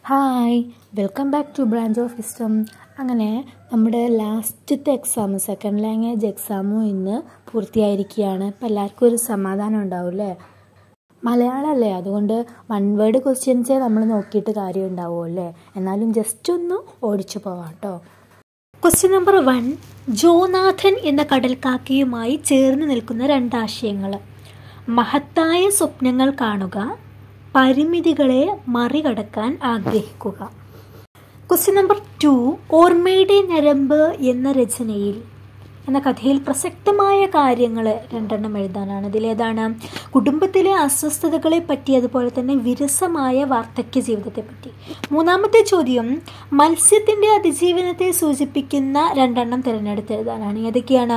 Hi welcome back to branch of wisdom അങ്ങനെ നമ്മുടെ ലാസ്റ്റത്തെ എക്സാം സെക്കൻഡ് ലാംഗ്വേജ് എക്സാമും ഇന്ന് പൂർത്തിയായിരിക്കുകയാണ് അപ്പം എല്ലാവർക്കും ഒരു സമാധാനം ഉണ്ടാവും അല്ലേ മലയാളമല്ലേ അതുകൊണ്ട് വൺ വേർഡ് ക്വസ്റ്റ്യൻസേ നമ്മൾ നോക്കിയിട്ട് കാര്യം ഉണ്ടാവുമോ അല്ലേ എന്നാലും ജസ്റ്റ് ഒന്ന് ഓടിച്ചു പോവാം കേട്ടോ ക്വസ്റ്റ്യൻ നമ്പർ വൺ ജോനാഥൻ എന്ന കടൽക്കാക്കയുമായി ചേർന്ന് നിൽക്കുന്ന രണ്ടാശയങ്ങൾ മഹത്തായ സ്വപ്നങ്ങൾ കാണുക പരിമിതികളെ മറികടക്കാൻ ആഗ്രഹിക്കുക ക്വസ്റ്റ്യൻ നമ്പർ ടു ഓർമ്മയുടെ ഞരമ്പ് എന്ന രചനയിൽ എന്ന കഥയിൽ പ്രസക്തമായ കാര്യങ്ങൾ രണ്ടെണ്ണം എഴുതാനാണ് ഇതിലേതാണ് കുടുംബത്തിലെ അസ്വസ്ഥതകളെ പറ്റി അതുപോലെ തന്നെ വിരസമായ വാർദ്ധക്യ ജീവിതത്തെ പറ്റി മൂന്നാമത്തെ ചോദ്യം മത്സ്യത്തിൻ്റെ അതിജീവനത്തെ സൂചിപ്പിക്കുന്ന രണ്ടെണ്ണം തിരഞ്ഞെടുത്ത് എഴുതാനാണ് ഏതൊക്കെയാണ്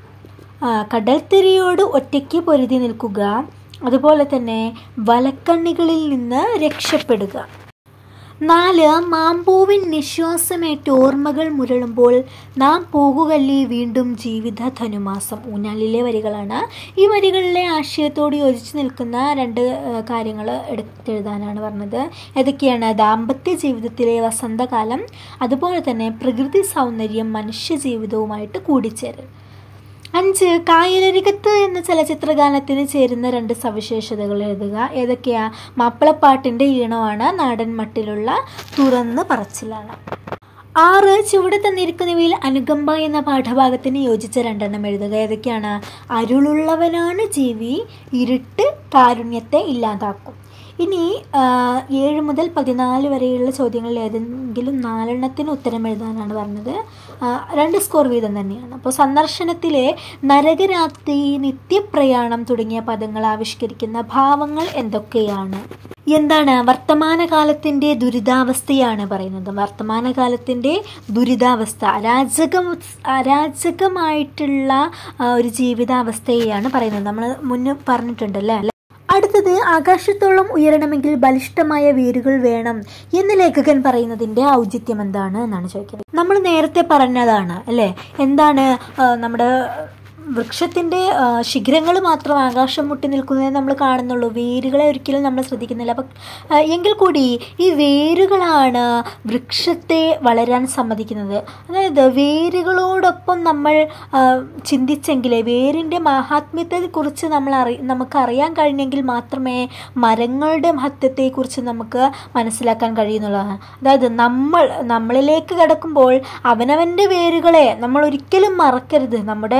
കടൽത്തിരിയോട് ഒറ്റയ്ക്ക് പൊരുതി നിൽക്കുക അതുപോലെ തന്നെ വലക്കണ്ണികളിൽ നിന്ന് രക്ഷപ്പെടുക നാല് മാമ്പൂവിൻ നിശ്വാസമേറ്റ് ഓർമ്മകൾ മുരളുമ്പോൾ നാം പോകുകല്ലേ വീണ്ടും ജീവിത ധനുമാസം ഊഞ്ഞാലിലെ വരികളാണ് ഈ വരികളിലെ ആശയത്തോട് യോജിച്ച് നിൽക്കുന്ന രണ്ട് കാര്യങ്ങൾ എടുത്തെഴുതാനാണ് പറഞ്ഞത് ഏതൊക്കെയാണ് ദാമ്പത്യ ജീവിതത്തിലെ വസന്തകാലം അതുപോലെ തന്നെ പ്രകൃതി സൗന്ദര്യം മനുഷ്യ ജീവിതവുമായിട്ട് കൂടിച്ചേരൽ അഞ്ച് കായലരികത്ത് എന്ന ചലച്ചിത്രഗാനത്തിന് ചേരുന്ന രണ്ട് സവിശേഷതകൾ എഴുതുക ഏതൊക്കെയാ മാപ്പിളപ്പാട്ടിൻ്റെ ഈണമാണ് നാടൻ മട്ടിലുള്ള തുറന്ന് പറച്ചിലാണ് ആറ് ചുവടെ തന്നിരിക്കുന്നവയിൽ അനുകമ്പ എന്ന പാഠഭാഗത്തിന് യോജിച്ച രണ്ടെണ്ണം എഴുതുക ഏതൊക്കെയാണ് അരുളുള്ളവനാണ് ജീവി ഇരുട്ട് കാരുണ്യത്തെ ഇല്ലാതാക്കും ഇനി ഏഴ് മുതൽ പതിനാല് വരെയുള്ള ചോദ്യങ്ങളിൽ ഏതെങ്കിലും നാലെണ്ണത്തിന് ഉത്തരം എഴുതാനാണ് പറഞ്ഞത് രണ്ട് സ്കോർ വീതം തന്നെയാണ് അപ്പോൾ സന്ദർശനത്തിലെ നരകരാത്രി നിത്യപ്രയാണം തുടങ്ങിയ പദങ്ങൾ ആവിഷ്കരിക്കുന്ന ഭാവങ്ങൾ എന്തൊക്കെയാണ് എന്താണ് വർത്തമാനകാലത്തിൻ്റെ ദുരിതാവസ്ഥയാണ് പറയുന്നത് വർത്തമാനകാലത്തിൻ്റെ ദുരിതാവസ്ഥ അരാജകം അരാജകമായിട്ടുള്ള ഒരു ജീവിതാവസ്ഥയെയാണ് പറയുന്നത് നമ്മൾ മുന്നേ പറഞ്ഞിട്ടുണ്ടല്ലേ അടുത്തത് ആകാശത്തോളം ഉയരണമെങ്കിൽ ബലിഷ്ഠമായ വേരുകൾ വേണം എന്ന് ലേഖകൻ പറയുന്നതിന്റെ ഔചിത്യം എന്താണ് എന്നാണ് ചോദിക്കുന്നത് നമ്മൾ നേരത്തെ പറഞ്ഞതാണ് അല്ലേ എന്താണ് നമ്മുടെ വൃക്ഷത്തിൻ്റെ ശിഖരങ്ങൾ മാത്രം ആകാശം മുട്ടി നിൽക്കുന്നതേ നമ്മൾ കാണുന്നുള്ളൂ വേരുകളെ ഒരിക്കലും നമ്മൾ ശ്രദ്ധിക്കുന്നില്ല അപ്പം എങ്കിൽ കൂടി ഈ വേരുകളാണ് വൃക്ഷത്തെ വളരാൻ സമ്മതിക്കുന്നത് അതായത് വേരുകളോടൊപ്പം നമ്മൾ ചിന്തിച്ചെങ്കിലേ വേരിൻ്റെ മഹാത്മ്യത്തെക്കുറിച്ച് നമ്മൾ അറി നമുക്കറിയാൻ കഴിഞ്ഞെങ്കിൽ മാത്രമേ മരങ്ങളുടെ മഹത്വത്തെക്കുറിച്ച് നമുക്ക് മനസ്സിലാക്കാൻ കഴിയുന്നുള്ളതാണ് അതായത് നമ്മൾ നമ്മളിലേക്ക് കിടക്കുമ്പോൾ അവനവൻ്റെ വേരുകളെ നമ്മൾ ഒരിക്കലും മറക്കരുത് നമ്മുടെ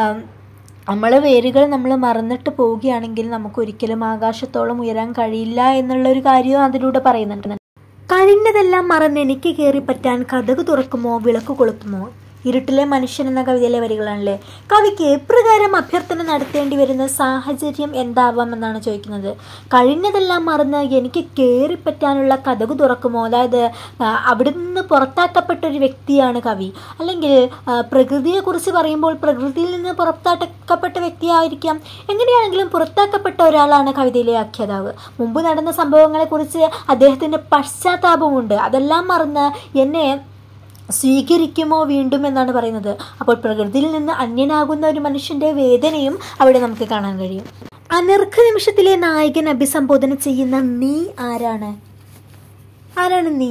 നമ്മൾ വേരുകൾ നമ്മൾ മറന്നിട്ട് പോവുകയാണെങ്കിൽ നമുക്ക് ഒരിക്കലും ആകാശത്തോളം ഉയരാൻ കഴിയില്ല എന്നുള്ളൊരു കാര്യവും അതിലൂടെ പറയുന്നുണ്ട് കഴിഞ്ഞതെല്ലാം മറന്ന് എനിക്ക് കയറി പറ്റാൻ കഥക് തുറക്കുമോ വിളക്ക് കൊളുത്തുമോ ഇരുട്ടിലെ മനുഷ്യൻ എന്ന കവിതയിലെ വരികളാണല്ലേ കവിക്ക് എപ്രകാരം അഭ്യർത്ഥന നടത്തേണ്ടി വരുന്ന സാഹചര്യം എന്താവാമെന്നാണ് ചോദിക്കുന്നത് കഴിഞ്ഞതെല്ലാം മറന്ന് എനിക്ക് കയറിപ്പറ്റാനുള്ള കഥകു തുറക്കുമോ അതായത് അവിടെ നിന്ന് പുറത്താക്കപ്പെട്ട ഒരു വ്യക്തിയാണ് കവി അല്ലെങ്കിൽ പ്രകൃതിയെക്കുറിച്ച് പറയുമ്പോൾ പ്രകൃതിയിൽ നിന്ന് പുറത്താക്കപ്പെട്ട വ്യക്തിയായിരിക്കാം എങ്ങനെയാണെങ്കിലും പുറത്താക്കപ്പെട്ട ഒരാളാണ് കവിതയിലെ ആഖ്യാതാവ് മുമ്പ് നടന്ന സംഭവങ്ങളെക്കുറിച്ച് അദ്ദേഹത്തിൻ്റെ പശ്ചാത്താപമുണ്ട് അതെല്ലാം മറന്ന് എന്നെ സ്വീകരിക്കുമോ വീണ്ടും എന്നാണ് പറയുന്നത് അപ്പോൾ പ്രകൃതിയിൽ നിന്ന് അന്യനാകുന്ന ഒരു മനുഷ്യൻ്റെ വേദനയും അവിടെ നമുക്ക് കാണാൻ കഴിയും അനർഘ നിമിഷത്തിലെ നായകൻ അഭിസംബോധന ചെയ്യുന്ന നീ ആരാണ് ആരാണ് നീ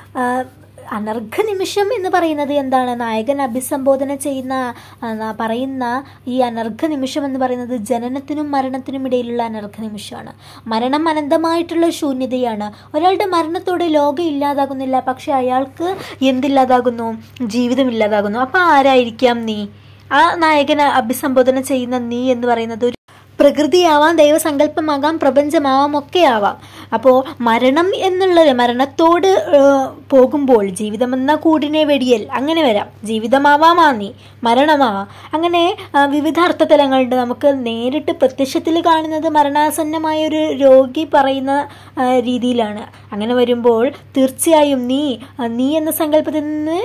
അനർഘ നിമിഷം എന്ന് പറയുന്നത് എന്താണ് നായകൻ അഭിസംബോധന ചെയ്യുന്ന പറയുന്ന ഈ അനർഘ നിമിഷം എന്ന് പറയുന്നത് ജനനത്തിനും മരണത്തിനും ഇടയിലുള്ള അനർഘ നിമിഷമാണ് മരണം അനന്തമായിട്ടുള്ള ശൂന്യതയാണ് ഒരാളുടെ മരണത്തോടെ ലോകം ഇല്ലാതാകുന്നില്ല പക്ഷെ അയാൾക്ക് എന്തില്ലാതാകുന്നു ജീവിതം ഇല്ലാതാകുന്നു അപ്പോൾ ആരായിരിക്കാം നീ ആ നായകൻ അഭിസംബോധന ചെയ്യുന്ന നീ എന്ന് പറയുന്നത് ഒരു പ്രകൃതിയാവാം ദൈവസങ്കല്പമാകാം പ്രപഞ്ചമാവാം ഒക്കെ ആവാം അപ്പോൾ മരണം എന്നുള്ളത് മരണത്തോട് പോകുമ്പോൾ ജീവിതമെന്ന കൂടിനെ വെടിയൽ അങ്ങനെ വരാം ജീവിതമാവാമാ നീ മരണമാവാം അങ്ങനെ വിവിധ അർത്ഥതലങ്ങളുണ്ട് നമുക്ക് നേരിട്ട് പ്രത്യക്ഷത്തിൽ കാണുന്നത് മരണാസന്നമായ ഒരു രോഗി പറയുന്ന രീതിയിലാണ് അങ്ങനെ വരുമ്പോൾ തീർച്ചയായും നീ നീ എന്ന സങ്കല്പത്തിൽ നിന്ന്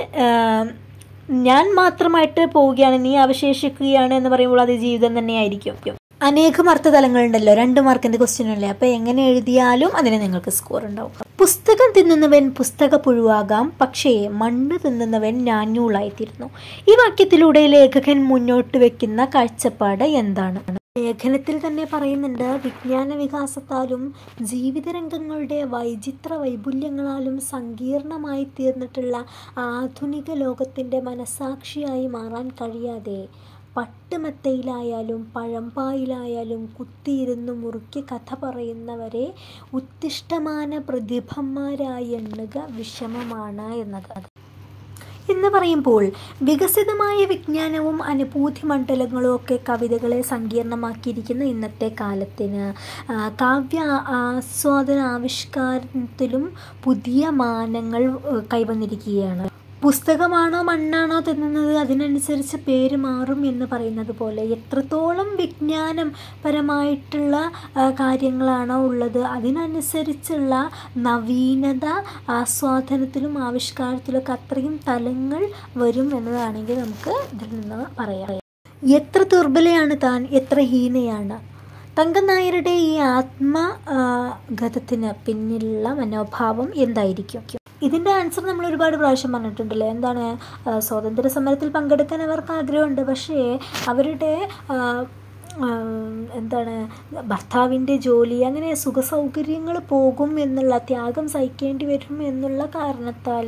ഞാൻ മാത്രമായിട്ട് പോവുകയാണ് നീ അവശേഷിക്കുകയാണ് എന്ന് പറയുമ്പോൾ അത് ജീവിതം തന്നെയായിരിക്കും അനേകം അർത്ഥതലങ്ങളുണ്ടല്ലോ രണ്ട് മാർക്കിന്റെ ക്വസ്റ്റ്യൻ അല്ലേ അപ്പൊ എങ്ങനെ എഴുതിയാലും അതിന് നിങ്ങൾക്ക് സ്കോർ ഉണ്ടാവും പുസ്തകം തിന്നുന്നവൻ പുസ്തക പുഴുവാകാം പക്ഷേ മണ്ണ് തിന്നുന്നവൻ ഞാഞ്ഞൂളായിത്തീരുന്നു ഈ വാക്യത്തിലൂടെ ലേഖകൻ മുന്നോട്ട് വെക്കുന്ന കാഴ്ചപ്പാട് എന്താണ് ലേഖനത്തിൽ തന്നെ പറയുന്നുണ്ട് വിജ്ഞാന വികാസത്താലും ജീവിതരംഗങ്ങളുടെ വൈചിത്ര വൈപുല്യങ്ങളാലും സങ്കീർണമായി തീർന്നിട്ടുള്ള ആധുനിക ലോകത്തിൻ്റെ മനസാക്ഷിയായി മാറാൻ കഴിയാതെ പട്ടുമെത്തയിലായാലും പഴമ്പായിലായാലും കുത്തിയിരുന്ന് മുറുക്കി കഥ പറയുന്നവരെ ഉത്തിഷ്ടമാന പ്രതിഭന്മാരായി എണ്ണുക വിഷമമാണ് എന്നത് എന്ന് പറയുമ്പോൾ വികസിതമായ വിജ്ഞാനവും അനുഭൂതി മണ്ഡലങ്ങളും ഒക്കെ കവിതകളെ സങ്കീർണമാക്കിയിരിക്കുന്ന ഇന്നത്തെ കാലത്തിന് ആ, കാവ്യ ആസ്വാദന ആവിഷ്കാരത്തിലും പുതിയ മാനങ്ങൾ ഏഹ്, കൈവന്നിരിക്കുകയാണ് പുസ്തകമാണോ മണ്ണാണോ തിന്നുന്നത് അതിനനുസരിച്ച് പേര് മാറും എന്ന് പറയുന്നത് പോലെ എത്രത്തോളം വിജ്ഞാനം പരമായിട്ടുള്ള ആ, കാര്യങ്ങളാണോ ഉള്ളത് അതിനനുസരിച്ചുള്ള നവീനത ആസ്വാദനത്തിലും ആവിഷ്കാരത്തിലൊക്കെ അത്രയും തലങ്ങൾ വരും എന്നതാണെങ്കിൽ നമുക്ക് ഇതിൽ നിന്ന് പറയാം എത്ര ദുർബലയാണ് താൻ എത്ര ഹീനയാണ് തങ്കം നായരുടെ ഈ ആത്മഗതത്തിന് പിന്നിലുള്ള മനോഭാവം എന്തായിരിക്കും ഇതിൻ്റെ ആൻസർ നമ്മൾ ഒരുപാട് പ്രാവശ്യം പറഞ്ഞിട്ടുണ്ടല്ലേ എന്താണ് ആ, സ്വാതന്ത്ര്യ സമരത്തിൽ പങ്കെടുക്കാൻ അവർക്ക് ആഗ്രഹമുണ്ട് പക്ഷേ അവരുടെ ആ, ആ, എന്താണ് ഭർത്താവിൻ്റെ ജോലി അങ്ങനെ സുഖസൗകര്യങ്ങൾ പോകും എന്നുള്ള ത്യാഗം സഹിക്കേണ്ടി വരും എന്നുള്ള കാരണത്താൽ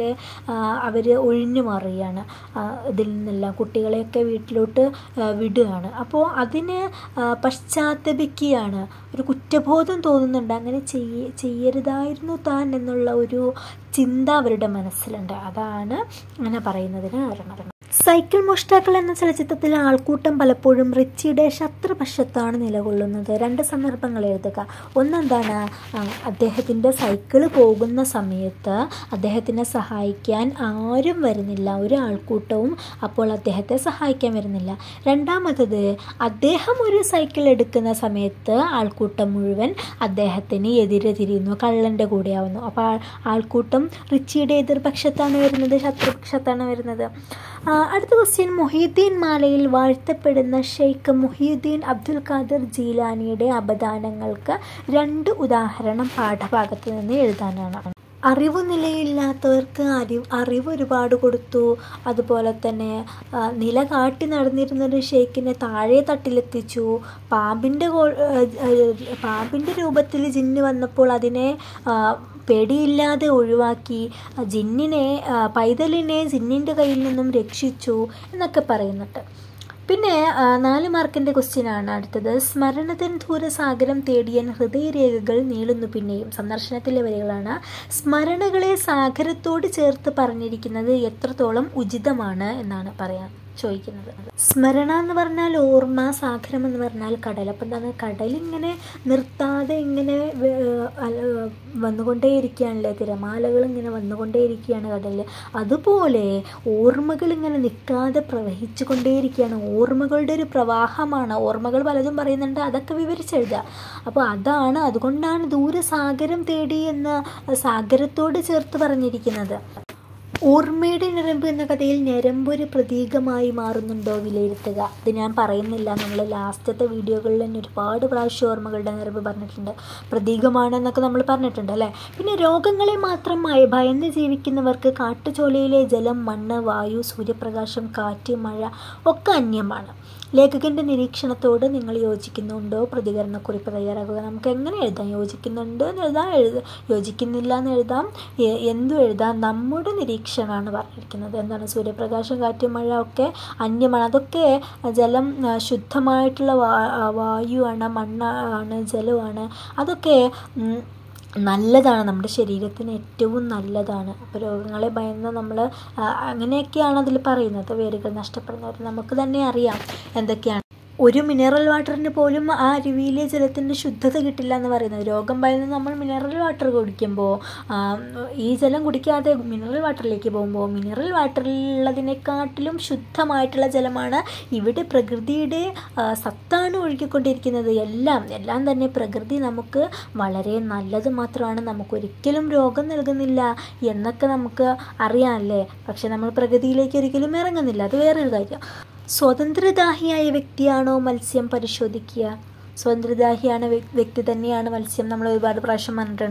അവർ ഒഴിഞ്ഞു മാറുകയാണ് ആ, ഇതിൽ നിന്നെല്ലാം കുട്ടികളെയൊക്കെ വീട്ടിലോട്ട് ആ, വിടുകയാണ് അപ്പോൾ അതിന് ആ, പശ്ചാത്തപിക്കുകയാണ് ഒരു കുറ്റബോധം തോന്നുന്നുണ്ട് അങ്ങനെ ചെയ്യ ചെയ്യരുതായിരുന്നു താൻ എന്നുള്ള ഒരു ചിന്ത അവരുടെ മനസ്സിലുണ്ട് അതാണ് അങ്ങനെ പറയുന്നതിന് കാരണം സൈക്കിൾ മോഷ്ടാക്കൾ എന്ന ചലച്ചിത്രത്തിലെ ആൾക്കൂട്ടം പലപ്പോഴും റിച്ചിയുടെ ശത്രുപക്ഷത്താണ് നിലകൊള്ളുന്നത് രണ്ട് സന്ദർഭങ്ങൾ എഴുതുക ഒന്നെന്താണ് ആ, അദ്ദേഹത്തിൻ്റെ സൈക്കിള് പോകുന്ന സമയത്ത് അദ്ദേഹത്തിനെ സഹായിക്കാൻ ആരും വരുന്നില്ല ഒരു ആൾക്കൂട്ടവും അപ്പോൾ അദ്ദേഹത്തെ സഹായിക്കാൻ വരുന്നില്ല രണ്ടാമത്തത് അദ്ദേഹം ഒരു സൈക്കിൾ എടുക്കുന്ന സമയത്ത് ആൾക്കൂട്ടം മുഴുവൻ അദ്ദേഹത്തിന് എതിരെ തിരിയുന്നു കള്ളൻ്റെ കൂടെയാവുന്നു അപ്പോൾ ആ- ആൾക്കൂട്ടം റിച്ചിയുടെ എതിർപക്ഷത്താണ് വരുന്നത് ശത്രുപക്ഷത്താണ് വരുന്നത് ആ, അടുത്ത ക്വസ്റ്റ്യൻ മൊഹീദ്ദീൻ മാലയിൽ വാഴ്ത്തപ്പെടുന്ന ഷെയ്ഖ് മുഹീദ്ദീൻ അബ്ദുൽ ഖാദർ ജീലാനിയുടെ അപദാനങ്ങൾക്ക് രണ്ട് ഉദാഹരണം പാഠഭാഗത്ത് നിന്ന് എഴുതാനാണ് അറിവ് നിലയില്ലാത്തവർക്ക് അറിവ് അറിവ് ഒരുപാട് കൊടുത്തു അതുപോലെ തന്നെ ആ, നില കാട്ടി നടന്നിരുന്നൊരു ഷെയ്ഖിനെ താഴെ തട്ടിലെത്തിച്ചു പാമ്പിൻ്റെ കോ- ആ, ആ, പാമ്പിൻ്റെ രൂപത്തിൽ ജിന്ന് വന്നപ്പോൾ അതിനെ ആ, പേടിയില്ലാതെ ഒഴിവാക്കി ആ ജിന്നിനെ ആ, പൈതലിനെ ജിന്നിൻ്റെ കയ്യിൽ നിന്നും രക്ഷിച്ചു എന്നൊക്കെ പറയുന്നുണ്ട് പിന്നെ ആ, നാല് മാർക്കിൻ്റെ ക്വസ്റ്റ്യനാണ് അടുത്തത് സ്മരണതൻ ദൂരസാഗരം തേടിയൻ ഹൃദയരേഖകൾ നീളുന്നു പിന്നെയും സന്ദർശനത്തിലെ വരികളാണ് സ്മരണകളെ സാഗരത്തോട് ചേർത്ത് പറഞ്ഞിരിക്കുന്നത് എത്രത്തോളം ഉചിതമാണ് എന്നാണ് പറയാൻ ചോദിക്കുന്നത് സ്മരണ എന്ന് പറഞ്ഞാൽ ഓർമ്മ സാഗരം എന്ന് പറഞ്ഞാൽ കടൽ അപ്പം എന്താണ് കടലിങ്ങനെ നിർത്താതെ ഇങ്ങനെ വേ- അല- വന്നുകൊണ്ടേയിരിക്കുകയാണല്ലേ തിരമാലകൾ ഇങ്ങനെ വന്നുകൊണ്ടേയിരിക്കുകയാണ് കടലിൽ അതുപോലെ ഓർമ്മകൾ ഇങ്ങനെ നിൽക്കാതെ പ്രവഹിച്ചു കൊണ്ടേയിരിക്കുകയാണ് ഓർമ്മകളുടെ ഒരു പ്രവാഹമാണ് ഓർമ്മകൾ പലതും പറയുന്നുണ്ട് അതൊക്കെ വിവരിച്ചെഴുതുക അപ്പോൾ അതാണ് അതുകൊണ്ടാണ് ദൂരസാഗരം തേടി എന്ന് സാഗരത്തോട് ചേർത്ത് പറഞ്ഞിരിക്കുന്നത് ഓർമ്മയുടെ ഞരമ്പ് എന്ന കഥയിൽ ഞരമ്പൊരു പ്രതീകമായി മാറുന്നുണ്ടോ വിലയിരുത്തുക ഇത് ഞാൻ പറയുന്നില്ല നമ്മൾ ലാസ്റ്റത്തെ വീഡിയോകളിൽ തന്നെ ഒരുപാട് പ്രാവശ്യം ഓർമ്മകളുടെ ഞരമ്പ് പറഞ്ഞിട്ടുണ്ട് പ്രതീകമാണെന്നൊക്കെ നമ്മൾ പറഞ്ഞിട്ടുണ്ട് അല്ലേ പിന്നെ രോഗങ്ങളെ മാത്രമായി ഭയന്ന് ജീവിക്കുന്നവർക്ക് കാട്ടുചോലയിലെ ജലം മണ്ണ് വായു സൂര്യപ്രകാശം കാറ്റ് മഴ ഒക്കെ അന്യമാണ് ലേഖകൻ്റെ നിരീക്ഷണത്തോട് നിങ്ങൾ യോജിക്കുന്നുണ്ടോ പ്രതികരണക്കുറിപ്പ് തയ്യാറാക്കുക നമുക്ക് എങ്ങനെ എഴുതാം യോജിക്കുന്നുണ്ട് എന്ന് എഴുതാം എഴുത യോജിക്കുന്നില്ല എന്ന് എഴുതാം എ- എന്തും എഴുതാം നമ്മുടെ നിരീക്ഷണമാണ് പറഞ്ഞിരിക്കുന്നത് എന്താണ് സൂര്യപ്രകാശം കാറ്റ് മഴ ഒക്കെ അന്യമാണ് അതൊക്കെ ജലം ആ, ശുദ്ധമായിട്ടുള്ള വാ ആ, വായുവാണ് മണ്ണാണ് ജലമാണ് അതൊക്കെ ഉം, നല്ലതാണ് നമ്മുടെ ശരീരത്തിന് ഏറ്റവും നല്ലതാണ് അപ്പോൾ രോഗങ്ങളെ ഭയന്ന് നമ്മൾ അങ്ങനെയൊക്കെയാണ് അതിൽ പറയുന്നത് വേരുകൾ നഷ്ടപ്പെടുന്നവർ നമുക്ക് തന്നെ അറിയാം എന്തൊക്കെയാണ് ഒരു മിനറൽ വാട്ടറിന് പോലും ആ അരുവിയിലെ ജലത്തിൻ്റെ ശുദ്ധത കിട്ടില്ല എന്ന് പറയുന്നത് രോഗം ഭയന്ന് നമ്മൾ മിനറൽ വാട്ടർ കുടിക്കുമ്പോൾ ആ, ഈ ജലം കുടിക്കാതെ മിനറൽ വാട്ടറിലേക്ക് പോകുമ്പോൾ മിനറൽ വാട്ടറിലുള്ളതിനെക്കാട്ടിലും ശുദ്ധമായിട്ടുള്ള ജലമാണ് ഇവിടെ പ്രകൃതിയുടെ ആ, സത്താണ് ഒഴുകിക്കൊണ്ടിരിക്കുന്നത് എല്ലാം എല്ലാം തന്നെ പ്രകൃതി നമുക്ക് വളരെ നല്ലത് മാത്രമാണ് നമുക്ക് ഒരിക്കലും രോഗം നൽകുന്നില്ല എന്നൊക്കെ നമുക്ക് അറിയാമല്ലേ പക്ഷെ നമ്മൾ പ്രകൃതിയിലേക്ക് ഒരിക്കലും ഇറങ്ങുന്നില്ല അത് വേറൊരു കാര്യം സ്വതന്ത്രദാഹിയായ വ്യക്തിയാണോ മത്സ്യം പരിശോധിക്കുക സ്വതന്ത്രദാഹിയാണ് വ്യ- വ്യക്തി തന്നെയാണ് മത്സ്യം നമ്മൾ ഒരുപാട് പ്രാവശ്യം പറഞ്ഞിട്ടുണ്ട്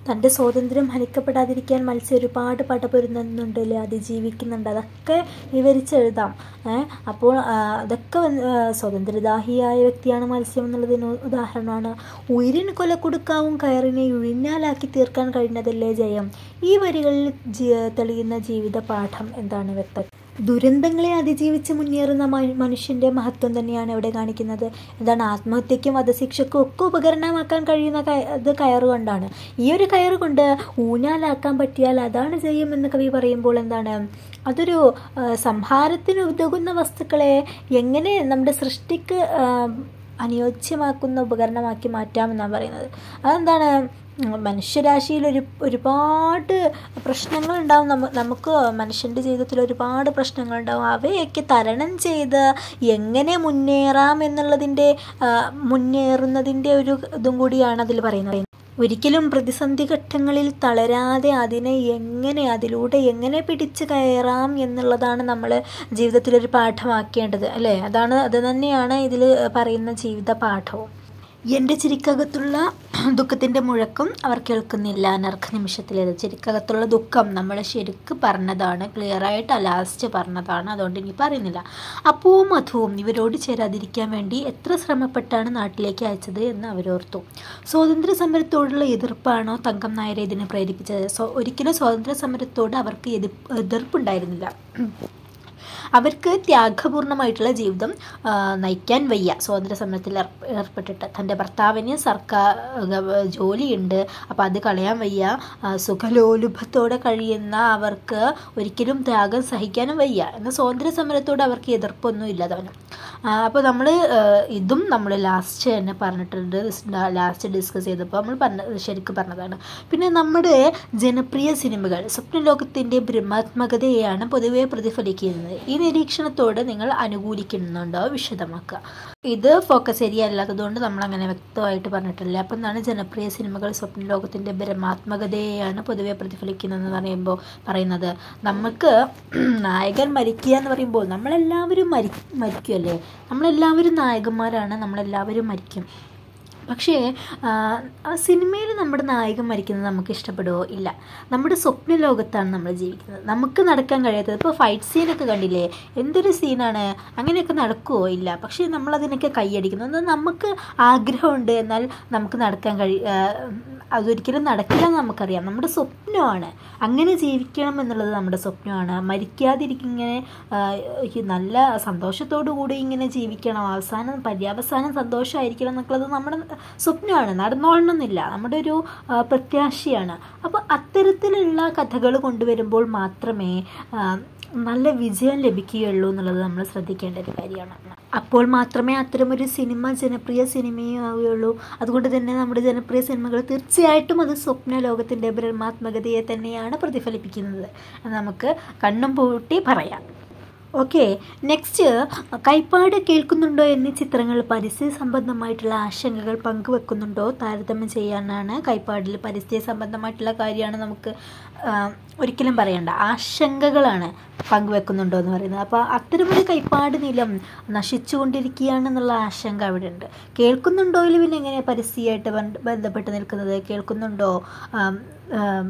തൻ്റെ സ്വാതന്ത്ര്യം ഹനിക്കപ്പെടാതിരിക്കാൻ മത്സ്യം ഒരുപാട് പടപൊരുന്നുണ്ടല്ലേ അതിജീവിക്കുന്നുണ്ട് അതൊക്കെ വിവരിച്ചെഴുതാം ഏ അപ്പോൾ ആ, അതൊക്കെ വന്ന്, ആ, സ്വതന്ത്രദാഹിയായ വ്യക്തിയാണ് മത്സ്യം എന്നുള്ളതിന് ഉദാഹരണമാണ് ഉയരിന് കൊല കൊടുക്കാവും കയറിനെ ഉഴിഞ്ഞാലാക്കി തീർക്കാൻ കഴിഞ്ഞതല്ലേ ജയം ഈ വരികളിൽ ജി- തെളിയുന്ന ജീവിത പാഠം എന്താണ് വ്യക്തം ദുരന്തങ്ങളെ അതിജീവിച്ച് മുന്നേറുന്ന മ- മനുഷ്യന്റെ മഹത്വം തന്നെയാണ് ഇവിടെ കാണിക്കുന്നത് എന്താണ് ആത്മഹത്യക്കും വധശിക്ഷയ്ക്കും ഒക്കെ ഉപകരണമാക്കാൻ കഴിയുന്ന കയ- ഇത് കയറ് കൊണ്ടാണ് ഈ ഒരു കയറ് കൊണ്ട് ഊഞ്ഞാലാക്കാൻ പറ്റിയാൽ അതാണ് ജയം എന്ന് കവി പറയുമ്പോൾ എന്താണ് അതൊരു ആ, സംഹാരത്തിന് ഉതകുന്ന വസ്തുക്കളെ എങ്ങനെ നമ്മുടെ സൃഷ്ടിക്ക് ആ, അനുയോജ്യമാക്കുന്ന ഉപകരണമാക്കി മാറ്റാമെന്നാണ് പറയുന്നത് അതെന്താണ് ഉം, മനുഷ്യരാശിയിൽ ഒരു ഒരുപാട് പ്രശ്നങ്ങളുണ്ടാവും നമ്മ നമുക്ക് മനുഷ്യൻ്റെ ജീവിതത്തിൽ ഒരുപാട് പ്രശ്നങ്ങളുണ്ടാവും അവയൊക്കെ തരണം ചെയ്ത് എങ്ങനെ മുന്നേറാം എന്നുള്ളതിൻ്റെ ആ, മുന്നേറുന്നതിൻ്റെ ഒരു ഇതും കൂടിയാണ് അതിൽ പറയുന്നത് ഒരിക്കലും പ്രതിസന്ധി ഘട്ടങ്ങളിൽ തളരാതെ അതിനെ എങ്ങനെ അതിലൂടെ എങ്ങനെ പിടിച്ചു കയറാം എന്നുള്ളതാണ് നമ്മൾ ജീവിതത്തിലൊരു പാഠമാക്കേണ്ടത് അല്ലേ അതാണ് അത് തന്നെയാണ് ഇതിൽ പറയുന്ന ജീവിത പാഠവും എൻ്റെ ചിരിക്കകത്തുള്ള ദുഃഖത്തിൻ്റെ മുഴക്കം അവർ കേൾക്കുന്നില്ല അനർഘ നിമിഷത്തിലേത് ചിരിക്കകത്തുള്ള ദുഃഖം നമ്മൾ ശരിക്ക് പറഞ്ഞതാണ് ക്ലിയറായിട്ട് ലാസ്റ്റ് പറഞ്ഞതാണ് അതുകൊണ്ട് ഇനി പറയുന്നില്ല അപ്പവും മധുവും ഇവരോട് ചേരാതിരിക്കാൻ വേണ്ടി എത്ര ശ്രമപ്പെട്ടാണ് നാട്ടിലേക്ക് അയച്ചത് എന്ന് അവരോർത്തു സ്വാതന്ത്ര്യ സമരത്തോടുള്ള എതിർപ്പാണോ തങ്കം നായരെ ഇതിനെ പ്രേരിപ്പിച്ചത് സ്വ- ഒരിക്കലും സ്വാതന്ത്ര്യ സമരത്തോട് അവർക്ക് എതി എതിർപ്പുണ്ടായിരുന്നില്ല അവർക്ക് ത്യാഗപൂർണമായിട്ടുള്ള ജീവിതം ആ, നയിക്കാൻ വയ്യ സ്വാതന്ത്ര്യ സമരത്തിൽ ഏർപ്പ- ഏർപ്പെട്ടിട്ട് തൻ്റെ ഭർത്താവിന് സർക്കാർ ഗവ- ജോലിയുണ്ട് അപ്പോൾ അത് കളയാൻ വയ്യ ആ, സുഖലോലുഭത്തോടെ കഴിയുന്ന അവർക്ക് ഒരിക്കലും ത്യാഗം സഹിക്കാനും വയ്യ എന്നാൽ സ്വാതന്ത്ര്യ സമരത്തോട് അവർക്ക് എതിർപ്പൊന്നും ഇല്ലാതവനും അപ്പോൾ നമ്മൾ ഇതും നമ്മൾ ലാസ്റ്റ് തന്നെ പറഞ്ഞിട്ടുണ്ട് ലാസ്റ്റ് ഡിസ്കസ് ചെയ്തപ്പോൾ നമ്മൾ പറഞ്ഞ ശരിക്കും പറഞ്ഞതാണ് പിന്നെ നമ്മുടെ ജനപ്രിയ സിനിമകൾ സ്വപ്നലോകത്തിൻ്റെ ബ്രഹ്മാത്മകതയെയാണ് പൊതുവെ പ്രതിഫലിക്കുന്നത് ഈ നിരീക്ഷണത്തോട് നിങ്ങൾ അനുകൂലിക്കുന്നുണ്ടോ വിശദമാക്കുക ഇത് ഫോക്കസ് ഏരിയ അല്ലാത്തതുകൊണ്ട് നമ്മൾ അങ്ങനെ വ്യക്തമായിട്ട് പറഞ്ഞിട്ടില്ല അപ്പം എന്താണ് ജനപ്രിയ സിനിമകൾ സ്വപ്നലോകത്തിൻ്റെ ബ്രഹ്മാത്മകതയെയാണ് പൊതുവെ പ്രതിഫലിക്കുന്നതെന്ന് പറയുമ്പോൾ പറയുന്നത് നമുക്ക് നായകൻ മരിക്കുക എന്ന് പറയുമ്പോൾ നമ്മളെല്ലാവരും മരി മരിക്കുമല്ലേ നമ്മളെല്ലാവരും നായകന്മാരാണ് നമ്മളെല്ലാവരും മരിക്കും പക്ഷേ ആ, ആ സിനിമയിൽ നമ്മുടെ നായകൻ മരിക്കുന്നത് നമുക്ക് ഇഷ്ടപ്പെടുമോ ഇല്ല നമ്മുടെ സ്വപ്ന ലോകത്താണ് നമ്മൾ ജീവിക്കുന്നത് നമുക്ക് നടക്കാൻ കഴിയാത്തത് ഇപ്പോൾ ഫൈറ്റ് സീനൊക്കെ കണ്ടില്ലേ എന്തൊരു സീനാണ് അങ്ങനെയൊക്കെ നടക്കുമോ ഇല്ല പക്ഷേ നമ്മളതിനൊക്കെ കൈയടിക്കുന്നു എന്നാൽ നമുക്ക് ആഗ്രഹമുണ്ട് എന്നാൽ നമുക്ക് നടക്കാൻ കഴി ആ, അതൊരിക്കലും നടക്കില്ല എന്ന് നമുക്കറിയാം നമ്മുടെ സ്വപ്നമാണ് അങ്ങനെ ജീവിക്കണം എന്നുള്ളത് നമ്മുടെ സ്വപ്നമാണ് മരിക്കാതിരിക്കിങ്ങനെ ആ, ഈ നല്ല സന്തോഷത്തോടു കൂടി ഇങ്ങനെ ജീവിക്കണം അവസാനം പര്യാവസാനം സന്തോഷമായിരിക്കണം എന്നുള്ളത് നമ്മുടെ സ്വപ്നമാണ് നടന്നോളണമെന്നില്ല നമ്മുടെ ഒരു ആ, പ്രത്യാശയാണ് അപ്പോൾ അത്തരത്തിലുള്ള കഥകൾ കൊണ്ടുവരുമ്പോൾ മാത്രമേ ആ, നല്ല വിജയം ലഭിക്കുകയുള്ളൂ എന്നുള്ളത് നമ്മൾ ശ്രദ്ധിക്കേണ്ട ഒരു കാര്യമാണ് അപ്പോൾ മാത്രമേ അത്തരമൊരു സിനിമ ജനപ്രിയ സിനിമയും ആവുകയുള്ളൂ അതുകൊണ്ട് തന്നെ നമ്മുടെ ജനപ്രിയ സിനിമകൾ തീർച്ചയായിട്ടും അത് സ്വപ്ന ലോകത്തിൻ്റെ ബ്രഹ്മാത്മകതയെ തന്നെയാണ് പ്രതിഫലിപ്പിക്കുന്നത് അത് നമുക്ക് കണ്ണും പൂട്ടി പറയാം ഓക്കെ നെക്സ്റ്റ് കൈപ്പാട് കേൾക്കുന്നുണ്ടോ എന്നീ ചിത്രങ്ങൾ പരിസ്ഥിതി സംബന്ധമായിട്ടുള്ള ആശങ്കകൾ പങ്കുവെക്കുന്നുണ്ടോ താരതമ്യം ചെയ്യാനാണ് കൈപ്പാടിൽ പരിസ്ഥിതി സംബന്ധമായിട്ടുള്ള കാര്യമാണ് നമുക്ക് ആ, ഒരിക്കലും പറയണ്ട ആശങ്കകളാണ് പങ്കുവെക്കുന്നുണ്ടോ എന്ന് പറയുന്നത് അപ്പോൾ അത്തരമൊരു കൈപ്പാട് നിലം നശിച്ചുകൊണ്ടിരിക്കുകയാണെന്നുള്ള ആശങ്ക അവിടെ ഉണ്ട് കേൾക്കുന്നുണ്ടോയിൽ പിന്നെ എങ്ങനെ പരിസ്ഥിതിയായിട്ട് ബന്ധ- ബന്ധപ്പെട്ട് നിൽക്കുന്നത് കേൾക്കുന്നുണ്ടോ ആം, ആം,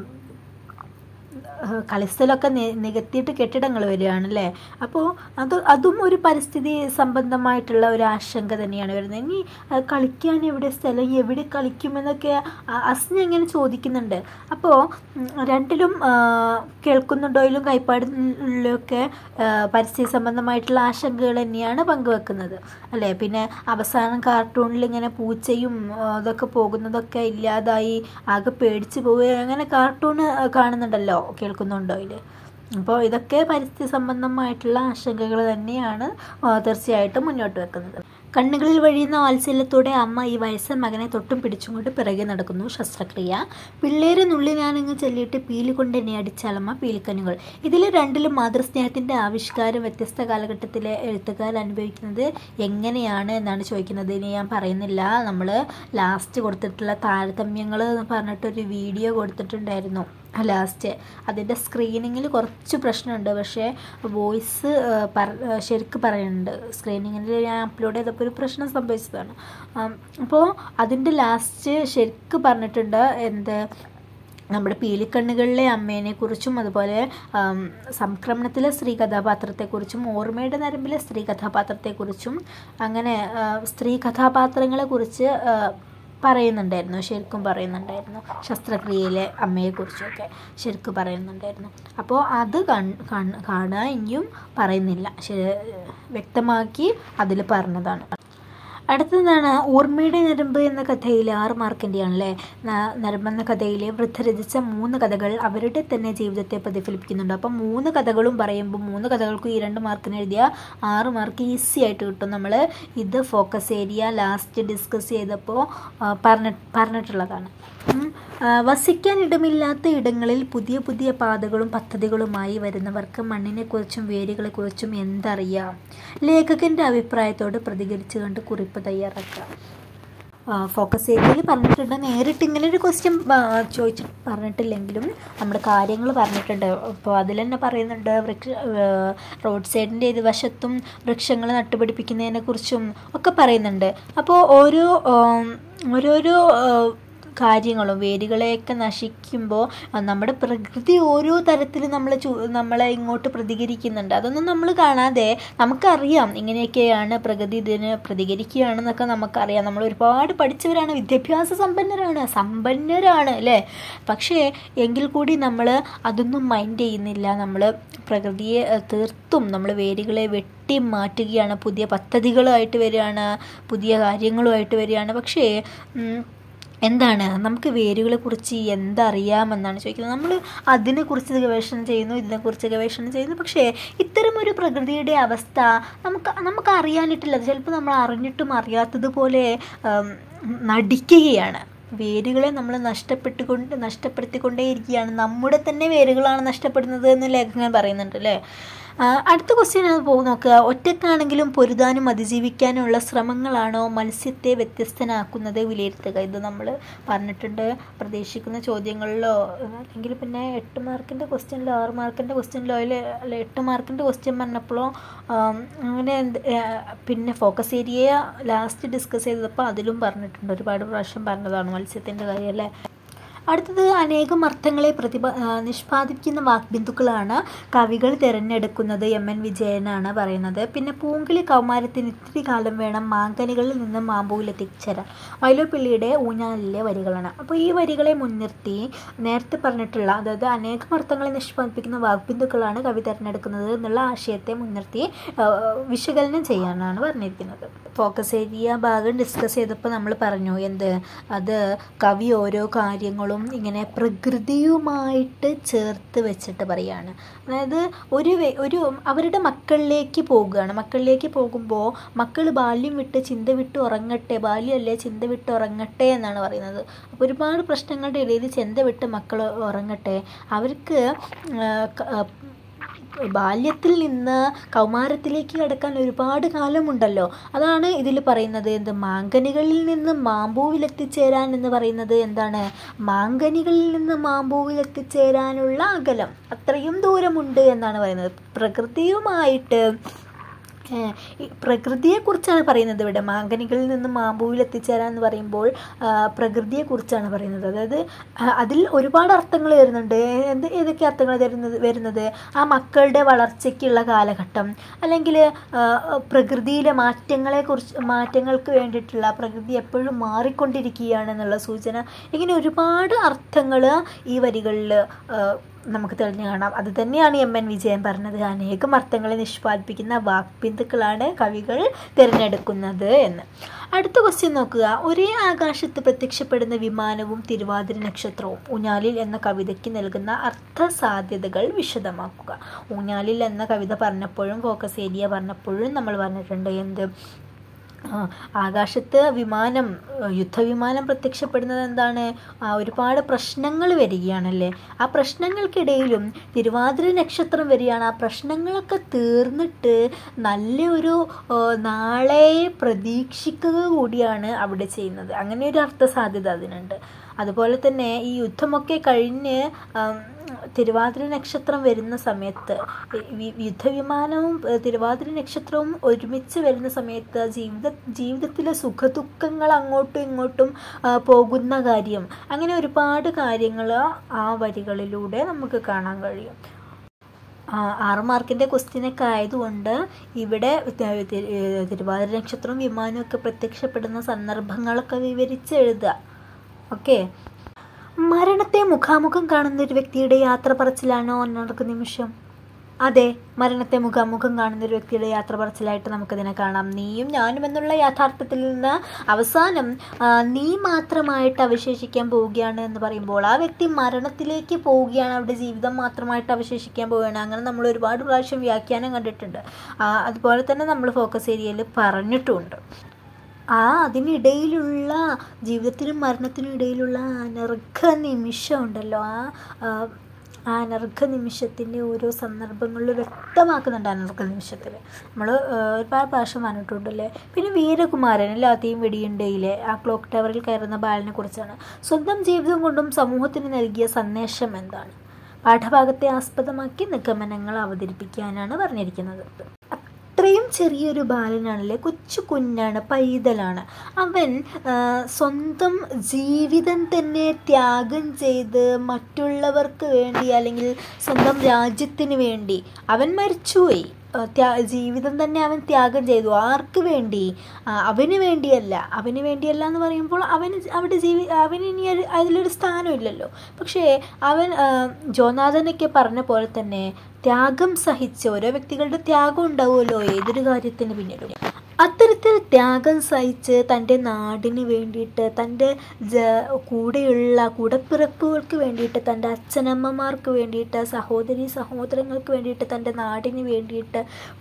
ഏഹ് കളിസ്ഥലമൊക്കെ നി- നികത്തിയിട്ട് കെട്ടിടങ്ങൾ വരികയാണല്ലേ അപ്പോൾ അത് അതും ഒരു പരിസ്ഥിതി സംബന്ധമായിട്ടുള്ള ഒരു ആശങ്ക തന്നെയാണ് വരുന്നത് ഇനി അഹ് കളിക്കാൻ എവിടെ സ്ഥലം എവിടെ കളിക്കുമെന്നൊക്കെ അ- അസ്ന ഇങ്ങനെ ചോദിക്കുന്നുണ്ട് അപ്പോൾ ഉം, രണ്ടിലും ആ, കേൾക്കുന്നുണ്ടോയിലും കൈപ്പാടിലൊക്കെ ആ, പരിസ്ഥിതി സംബന്ധമായിട്ടുള്ള ആശങ്കകൾ തന്നെയാണ് പങ്കുവെക്കുന്നത് അല്ലേ പിന്നെ അവസാനം കാർട്ടൂണിൽ ഇങ്ങനെ പൂച്ചയും ആ, അതൊക്കെ പോകുന്നതൊക്കെ ഇല്ലാതായി ആകെ പേടിച്ച് പോവുക അങ്ങനെ കാർട്ടൂൺ കാണുന്നുണ്ടല്ലോ കേൾക്കുന്നുണ്ടോ ഇതിൽ അപ്പോൾ ഇതൊക്കെ പരിസ്ഥിതി സംബന്ധമായിട്ടുള്ള ആശങ്കകൾ തന്നെയാണ് ആ, തീർച്ചയായിട്ടും മുന്നോട്ട് വെക്കുന്നത് കണ്ണുകളിൽ വഴിയുന്ന വാത്സല്യത്തോടെ അമ്മ ഈ വയസ്സൻ മകനെ തൊട്ടും പിടിച്ചും കൊണ്ട് പിറകെ നടക്കുന്നു ശസ്ത്രക്രിയ പിള്ളേരെ നുള്ളി ഞാനങ്ങ് ചൊല്ലിയിട്ട് പീലി കൊണ്ട് എന്നെ അടിച്ചാലമ്മ പീലിക്കനുകൾ ഇതിൽ രണ്ടിലും മാതൃസ്നേഹത്തിൻ്റെ ആവിഷ്കാരം വ്യത്യസ്ത കാലഘട്ടത്തിലെ എഴുത്തുകാർ അനുഭവിക്കുന്നത് എങ്ങനെയാണ് എന്നാണ് ചോദിക്കുന്നത് ഇനി ഞാൻ പറയുന്നില്ല നമ്മൾ ലാസ്റ്റ് കൊടുത്തിട്ടുള്ള താരതമ്യങ്ങൾ എന്ന് പറഞ്ഞിട്ടൊരു വീഡിയോ കൊടുത്തിട്ടുണ്ടായിരുന്നു ലാസ്റ്റ് അതിൻ്റെ സ്ക്രീനിങ്ങിൽ കുറച്ച് പ്രശ്നമുണ്ട് പക്ഷേ വോയിസ് ശരിക്ക് പറയുന്നുണ്ട് സ്ക്രീനിങ്ങിൽ ഞാൻ അപ്ലോഡ് ചെയ്തപ്പോൾ ഒരു പ്രശ്നം സംഭവിച്ചതാണ് അപ്പോൾ അതിൻ്റെ ലാസ്റ്റ് ശരിക്ക് പറഞ്ഞിട്ടുണ്ട് എന്ത് നമ്മുടെ പീലിക്കണ്ണുകളിലെ അമ്മേനെക്കുറിച്ചും അതുപോലെ ആം, സംക്രമണത്തിലെ സ്ത്രീ കഥാപാത്രത്തെക്കുറിച്ചും ഓർമ്മയുടെ നരമ്പിലെ സ്ത്രീ കഥാപാത്രത്തെക്കുറിച്ചും അങ്ങനെ ആ, സ്ത്രീ കഥാപാത്രങ്ങളെക്കുറിച്ച് ആ, പറയുന്നുണ്ടായിരുന്നു ശരിക്കും പറയുന്നുണ്ടായിരുന്നു ശസ്ത്രക്രിയയിലെ അമ്മയെക്കുറിച്ചൊക്കെ ശരിക്കും പറയുന്നുണ്ടായിരുന്നു അപ്പോൾ അത് കൺ കൺ കാണുക ഇനിയും പറയുന്നില്ല ശരി- വ്യക്തമാക്കി അതിൽ പറഞ്ഞതാണ് അടുത്തതാണ് ഓർമ്മയുടെ നരമ്പ് എന്ന കഥയിൽ ആറ് മാർക്കിൻ്റെയാണല്ലേ നരമ്പ് എന്ന കഥയിലെ വൃദ്ധ രചിച്ച മൂന്ന് കഥകൾ അവരുടെ തന്നെ ജീവിതത്തെ പ്രതിഫലിപ്പിക്കുന്നുണ്ട് അപ്പം മൂന്ന് കഥകളും പറയുമ്പോൾ മൂന്ന് കഥകൾക്കും ഈ രണ്ട് മാർക്കിന് എഴുതിയ ആറ് മാർക്ക് ഈസി ആയിട്ട് കിട്ടും നമ്മൾ ഇത് ഫോക്കസ് ഏരിയ ലാസ്റ്റ് ഡിസ്കസ് ചെയ്തപ്പോൾ ആ, പറഞ്ഞ പറഞ്ഞിട്ടുള്ളതാണ് ഉം. ആ, വസിക്കാൻ ഇടമില്ലാത്ത ഇടങ്ങളിൽ പുതിയ പുതിയ പാതകളും പദ്ധതികളുമായി വരുന്നവർക്ക് മണ്ണിനെക്കുറിച്ചും വേരുകളെക്കുറിച്ചും എന്തറിയാം ലേഖകൻ്റെ അഭിപ്രായത്തോട് പ്രതികരിച്ചു കണ്ട് കുറിപ്പ് തയ്യാറാക്കുക ഫോക്കസ് ഏരിയയിൽ പറഞ്ഞിട്ടുണ്ട് നേരിട്ട് ഇങ്ങനെ ഒരു ക്വസ്റ്റ്യൻ ചോദിച്ച് പറഞ്ഞിട്ടില്ലെങ്കിലും നമ്മുടെ കാര്യങ്ങൾ പറഞ്ഞിട്ടുണ്ട് അപ്പോൾ അതിൽ തന്നെ പറയുന്നുണ്ട് വൃക്ഷ റോഡ് സൈഡിൻ്റെ ഇരുവശത്തും വൃക്ഷങ്ങൾ നട്ടുപിടിപ്പിക്കുന്നതിനെ കുറിച്ചും ഒക്കെ പറയുന്നുണ്ട് അപ്പോൾ ഓരോ ആം, ഓരോരോ ആ, കാര്യങ്ങളും വേരുകളെയൊക്കെ നശിക്കുമ്പോൾ നമ്മുടെ പ്രകൃതി ഓരോ തരത്തിൽ നമ്മൾ നമ്മളെ ഇങ്ങോട്ട് പ്രതികരിക്കുന്നുണ്ട് അതൊന്നും നമ്മൾ കാണാതെ നമുക്കറിയാം ഇങ്ങനെയൊക്കെയാണ് പ്രകൃതി ഇതിന് പ്രതികരിക്കുകയാണെന്നൊക്കെ നമുക്കറിയാം നമ്മൾ ഒരുപാട് പഠിച്ചവരാണ് വിദ്യാഭ്യാസ സമ്പന്നരാണ് സമ്പന്നരാണ് അല്ലേ പക്ഷേ എങ്കിൽ കൂടി നമ്മൾ അതൊന്നും മൈൻഡ് ചെയ്യുന്നില്ല നമ്മൾ പ്രകൃതിയെ ഏഹ്, തീർത്തും നമ്മൾ വേരുകളെ വെട്ടി മാറ്റുകയാണ് പുതിയ പദ്ധതികളുമായിട്ട് വരികയാണ് പുതിയ കാര്യങ്ങളുമായിട്ട് വരികയാണ് പക്ഷേ ഉം, എന്താണ് നമുക്ക് വേരുകളെ കുറിച്ച് എന്തറിയാമെന്നാണ് ചോദിക്കുന്നത് നമ്മൾ അതിനെക്കുറിച്ച് ഗവേഷണം ചെയ്യുന്നു ഇതിനെക്കുറിച്ച് ഗവേഷണം ചെയ്യുന്നു പക്ഷേ ഇത്തരമൊരു പ്രകൃതിയുടെ അവസ്ഥ നമുക്ക് നമുക്ക് അറിയാനിട്ടില്ല ചിലപ്പോൾ നമ്മൾ അറിഞ്ഞിട്ടും അറിയാത്തതുപോലെ ആം, നടിക്കുകയാണ് വേരുകളെ നമ്മൾ നഷ്ടപ്പെട്ടുകൊണ്ട് നഷ്ടപ്പെടുത്തിക്കൊണ്ടേയിരിക്കുകയാണ് നമ്മുടെ തന്നെ വേരുകളാണ് നഷ്ടപ്പെടുന്നത് എന്ന് ലേഖകൻ പറയുന്നുണ്ട് അല്ലേ ആ, അടുത്ത ക്വസ്റ്റ്യൻ അത് പോകും നോക്കുക ഒറ്റക്കാണെങ്കിലും പൊരുതാനും അതിജീവിക്കാനുമുള്ള ശ്രമങ്ങളാണോ മത്സ്യത്തെ വ്യത്യസ്തനാക്കുന്നത് വിലയിരുത്തുക ഇത് നമ്മൾ പറഞ്ഞിട്ടുണ്ട് പ്രതീക്ഷിക്കുന്ന ചോദ്യങ്ങളിലോ അല്ലെങ്കിൽ പിന്നെ എട്ട് മാർക്കിൻ്റെ ക്വസ്റ്റ്യനിലോ ആറ് മാർക്കിൻ്റെ ക്വസ്റ്റ്യനിലോ അതിൽ അല്ല എട്ട് മാർക്കിൻ്റെ ക്വസ്റ്റ്യൻ പറഞ്ഞപ്പോഴോ ആം, അങ്ങനെ എന്ത് ആ, പിന്നെ ഫോക്കസ് ഏരിയ ലാസ്റ്റ് ഡിസ്കസ് ചെയ്തപ്പോൾ അതിലും പറഞ്ഞിട്ടുണ്ട് ഒരുപാട് പ്രാവശ്യം പറഞ്ഞതാണ് മത്സ്യത്തിൻ്റെ കാര്യം അല്ലേ അടുത്തത് അനേകം അർത്ഥങ്ങളെ പ്രതിഭ ആ, നിഷ്പാദിക്കുന്ന വാക്ബിന്ദുക്കളാണ് കവികൾ തിരഞ്ഞെടുക്കുന്നത് എം എൻ വിജയനാണ് പറയുന്നത് പിന്നെ പൂങ്കിളി കൗമാരത്തിന് ഇത്തിരി കാലം വേണം മാങ്കനികളിൽ നിന്ന് മാമ്പൂവിലെത്തിച്ചേരാൻ വൈലോപ്പിള്ളിയുടെ ഊഞ്ഞാലിലെ വരികളാണ് അപ്പോൾ ഈ വരികളെ മുൻനിർത്തി നേരത്തെ പറഞ്ഞിട്ടുള്ള അതായത് അനേകം അർത്ഥങ്ങളെ നിഷ്പാദിപ്പിക്കുന്ന വാക്ബിന്ദുക്കളാണ് കവി തിരഞ്ഞെടുക്കുന്നത് എന്നുള്ള ആശയത്തെ മുൻനിർത്തി ആ, വിശകലനം ചെയ്യാനാണ് പറഞ്ഞിരിക്കുന്നത് ഫോക്കസ് ഏരിയ ഭാഗം ഡിസ്കസ് ചെയ്തപ്പോൾ നമ്മൾ പറഞ്ഞു എന്ത് അത് കവി ഓരോ കാര്യങ്ങളും ഇങ്ങനെ പ്രകൃതിയുമായിട്ട് ചേർത്ത് വെച്ചിട്ട് പറയാണ് അതായത് ഒരു വെ- ഒരു അവരുടെ മക്കളിലേക്ക് പോകുകയാണ് മക്കളിലേക്ക് പോകുമ്പോൾ മക്കൾ ബാല്യം വിട്ട് ചിന്ത വിട്ട് ഉറങ്ങട്ടെ ബാല്യമല്ലേ ചിന്ത വിട്ട് ഉറങ്ങട്ടെ എന്നാണ് പറയുന്നത് അപ്പോൾ ഒരുപാട് പ്രശ്നങ്ങളുടെ ഇടയിൽ ചിന്ത വിട്ട് മക്കൾ ഉറങ്ങട്ടെ അവർക്ക് ആ, ക- ആ, ബാല്യത്തിൽ നിന്ന് കൗമാരത്തിലേക്ക് കടക്കാൻ ഒരുപാട് കാലമുണ്ടല്ലോ അതാണ് ഇതിൽ പറയുന്നത് എന്ത് മാങ്കനികളിൽ നിന്ന് മാമ്പൂവിലെത്തിച്ചേരാൻ എന്ന് പറയുന്നത് എന്താണ് മാങ്കനികളിൽ നിന്ന് മാമ്പൂവിലെത്തിച്ചേരാനുള്ള അകലം അത്രയും ദൂരമുണ്ട് എന്നാണ് പറയുന്നത് പ്രകൃതിയുമായിട്ട് ഏഹ്, ഈ പ്രകൃതിയെക്കുറിച്ചാണ് പറയുന്നത് ഇവിടെ മാങ്കനികളിൽ നിന്ന് മാമ്പൂവിൽ എത്തിച്ചേരാൻ എന്ന് പറയുമ്പോൾ ആ, പ്രകൃതിയെക്കുറിച്ചാണ് പറയുന്നത് അതായത് ആ, അതിൽ ഒരുപാട് അർത്ഥങ്ങൾ വരുന്നുണ്ട് എന്ത് ഏതൊക്കെ അർത്ഥങ്ങൾ വരുന്നത് വരുന്നത് ആ മക്കളുടെ വളർച്ചയ്ക്കുള്ള കാലഘട്ടം അല്ലെങ്കിൽ പ്രകൃതിയിലെ മാറ്റങ്ങളെക്കുറിച്ച് മാറ്റങ്ങൾക്ക് വേണ്ടിയിട്ടുള്ള പ്രകൃതി എപ്പോഴും മാറിക്കൊണ്ടിരിക്കുകയാണെന്നുള്ള സൂചന ഇങ്ങനെ ഒരുപാട് അർത്ഥങ്ങൾ ഈ വരികളിൽ നമുക്ക് തെളിഞ്ഞു കാണാം അത് തന്നെയാണ് എം എൻ വിജയൻ പറഞ്ഞത് അനേകം അർത്ഥങ്ങളെ നിഷ്പാദിപ്പിക്കുന്ന വാക്ബിന്ദുക്കളാണ് കവികൾ തിരഞ്ഞെടുക്കുന്നത് എന്ന് അടുത്ത ക്വസ്റ്റ്യൻ നോക്കുക ഒരേ ആകാശത്ത് പ്രത്യക്ഷപ്പെടുന്ന വിമാനവും തിരുവാതിര നക്ഷത്രവും ഊഞ്ഞാലിൽ എന്ന കവിതയ്ക്ക് നൽകുന്ന അർത്ഥ സാധ്യതകൾ വിശദമാക്കുക ഊഞ്ഞാലിൽ എന്ന കവിത പറഞ്ഞപ്പോഴും ഫോക്കസ് ഏരിയ പറഞ്ഞപ്പോഴും നമ്മൾ പറഞ്ഞിട്ടുണ്ട് എന്ത് ആ, ആകാശത്ത് വിമാനം ഏഹ് യുദ്ധവിമാനം പ്രത്യക്ഷപ്പെടുന്നത് എന്താണ് ആ, ഒരുപാട് പ്രശ്നങ്ങൾ വരികയാണല്ലേ ആ പ്രശ്നങ്ങൾക്കിടയിലും തിരുവാതിര നക്ഷത്രം വരികയാണ് ആ പ്രശ്നങ്ങളൊക്കെ തീർന്നിട്ട് നല്ലൊരു ഏഹ്, നാളെ പ്രതീക്ഷിക്കുക കൂടിയാണ് അവിടെ ചെയ്യുന്നത് അങ്ങനെ ഒരു അർത്ഥ സാധ്യത അതിനുണ്ട് അതുപോലെ തന്നെ ഈ യുദ്ധമൊക്കെ കഴിഞ്ഞ് ആം, തിരുവാതിര നക്ഷത്രം വരുന്ന സമയത്ത് വി- യുദ്ധവിമാനവും ഏഹ്, തിരുവാതിര നക്ഷത്രവും ഒരുമിച്ച് വരുന്ന സമയത്ത് ജീവിത ജീവിതത്തിലെ സുഖദുഃഖങ്ങൾ അങ്ങോട്ടും ഇങ്ങോട്ടും ആ, പോകുന്ന കാര്യം അങ്ങനെ ഒരുപാട് കാര്യങ്ങൾ ആ വരികളിലൂടെ നമുക്ക് കാണാൻ കഴിയും ആ, ആറ് മാർക്കിൻ്റെ ക്വസ്റ്റ്യനൊക്കെ ആയതുകൊണ്ട് ഇവിടെ ത- തി- ഏഹ് തിരുവാതിര നക്ഷത്രവും വിമാനവും ഒക്കെ പ്രത്യക്ഷപ്പെടുന്ന സന്ദർഭങ്ങളൊക്കെ വിവരിച്ച് എഴുതുക ഓക്കെ മരണത്തെ മുഖാമുഖം കാണുന്ന ഒരു വ്യക്തിയുടെ യാത്ര പറച്ചിലാണോ ഒന്നടക്ക നിമിഷം അതെ മരണത്തെ മുഖാമുഖം കാണുന്ന ഒരു വ്യക്തിയുടെ യാത്ര പറച്ചിലായിട്ട് നമുക്കതിനെ കാണാം നീയും ഞാനും എന്നുള്ള യാഥാർത്ഥ്യത്തിൽ നിന്ന് അവസാനം ആ, നീ മാത്രമായിട്ട് അവശേഷിക്കാൻ പോവുകയാണ് എന്ന് പറയുമ്പോൾ ആ വ്യക്തി മരണത്തിലേക്ക് പോവുകയാണ് അവിടെ ജീവിതം മാത്രമായിട്ട് അവശേഷിക്കാൻ പോവുകയാണ് അങ്ങനെ നമ്മൾ ഒരുപാട് പ്രാവശ്യം വ്യാഖ്യാനം കണ്ടിട്ടുണ്ട് ആ, അതുപോലെ തന്നെ നമ്മൾ ഫോക്കസ് ഏരിയയിൽ പറഞ്ഞിട്ടുമുണ്ട് ആ അതിനിടയിലുള്ള ജീവിതത്തിനും മരണത്തിനും ഇടയിലുള്ള ആ അനർഘ നിമിഷം ഉണ്ടല്ലോ ആ ആ, ആ അനർഘ നിമിഷത്തിൻ്റെ ഓരോ സന്ദർഭങ്ങളിൽ വ്യക്തമാക്കുന്നുണ്ട് അനർഘ നിമിഷത്തിൽ നമ്മൾ ഒരുപാട് പ്രാവശ്യം പറഞ്ഞിട്ടുണ്ടല്ലേ പിന്നെ വീരകുമാരൻ എല്ലാത്തെയും വെടിയുണ്ടയിലെ ആ ക്ലോക്ക് ടവറിൽ കയറുന്ന ബാലനെ കുറിച്ചാണ് സ്വന്തം ജീവിതം കൊണ്ടും സമൂഹത്തിന് നൽകിയ സന്ദേശം എന്താണ് പാഠഭാഗത്തെ ആസ്പദമാക്കി നിഗമനങ്ങൾ അവതരിപ്പിക്കാനാണ് പറഞ്ഞിരിക്കുന്നത് അത്രയും ചെറിയൊരു ബാലനാണല്ലേ കൊച്ചു കുഞ്ഞാണ് പൈതലാണ് അവൻ ആ, സ്വന്തം ജീവിതം തന്നെ ത്യാഗം ചെയ്ത് മറ്റുള്ളവർക്ക് വേണ്ടി അല്ലെങ്കിൽ സ്വന്തം രാജ്യത്തിന് വേണ്ടി അവൻ മരിച്ചുപോയി ആ, ത്യാ ജീവിതം തന്നെ അവൻ ത്യാഗം ചെയ്തു ആർക്ക് വേണ്ടി ആ, അവന് വേണ്ടിയല്ല അവന് വേണ്ടിയല്ല എന്ന് പറയുമ്പോൾ അവന് അവിടെ ജീവി അവന് ഇനി ഒരു- അതിലൊരു സ്ഥാനമില്ലല്ലോ പക്ഷേ അവൻ ആ, ജോനാഥനൊക്കെ പറഞ്ഞ പോലെ തന്നെ ത്യാഗം സഹിച്ച് ഓരോ വ്യക്തികളുടെ ത്യാഗം ഉണ്ടാവുമല്ലോ ഏതൊരു കാര്യത്തിന് പിന്നിലും അത്തരത്തിൽ ത്യാഗം സഹിച്ച് തൻ്റെ നാടിന് വേണ്ടിയിട്ട് തൻ്റെ ജ കൂടെയുള്ള കൂടപ്പിറപ്പുകൾക്ക് വേണ്ടിയിട്ട് തൻ്റെ അച്ഛനമ്മമാർക്ക് വേണ്ടിയിട്ട് സഹോദരി സഹോദരങ്ങൾക്ക് വേണ്ടിയിട്ട് തൻ്റെ നാടിന് വേണ്ടിയിട്ട്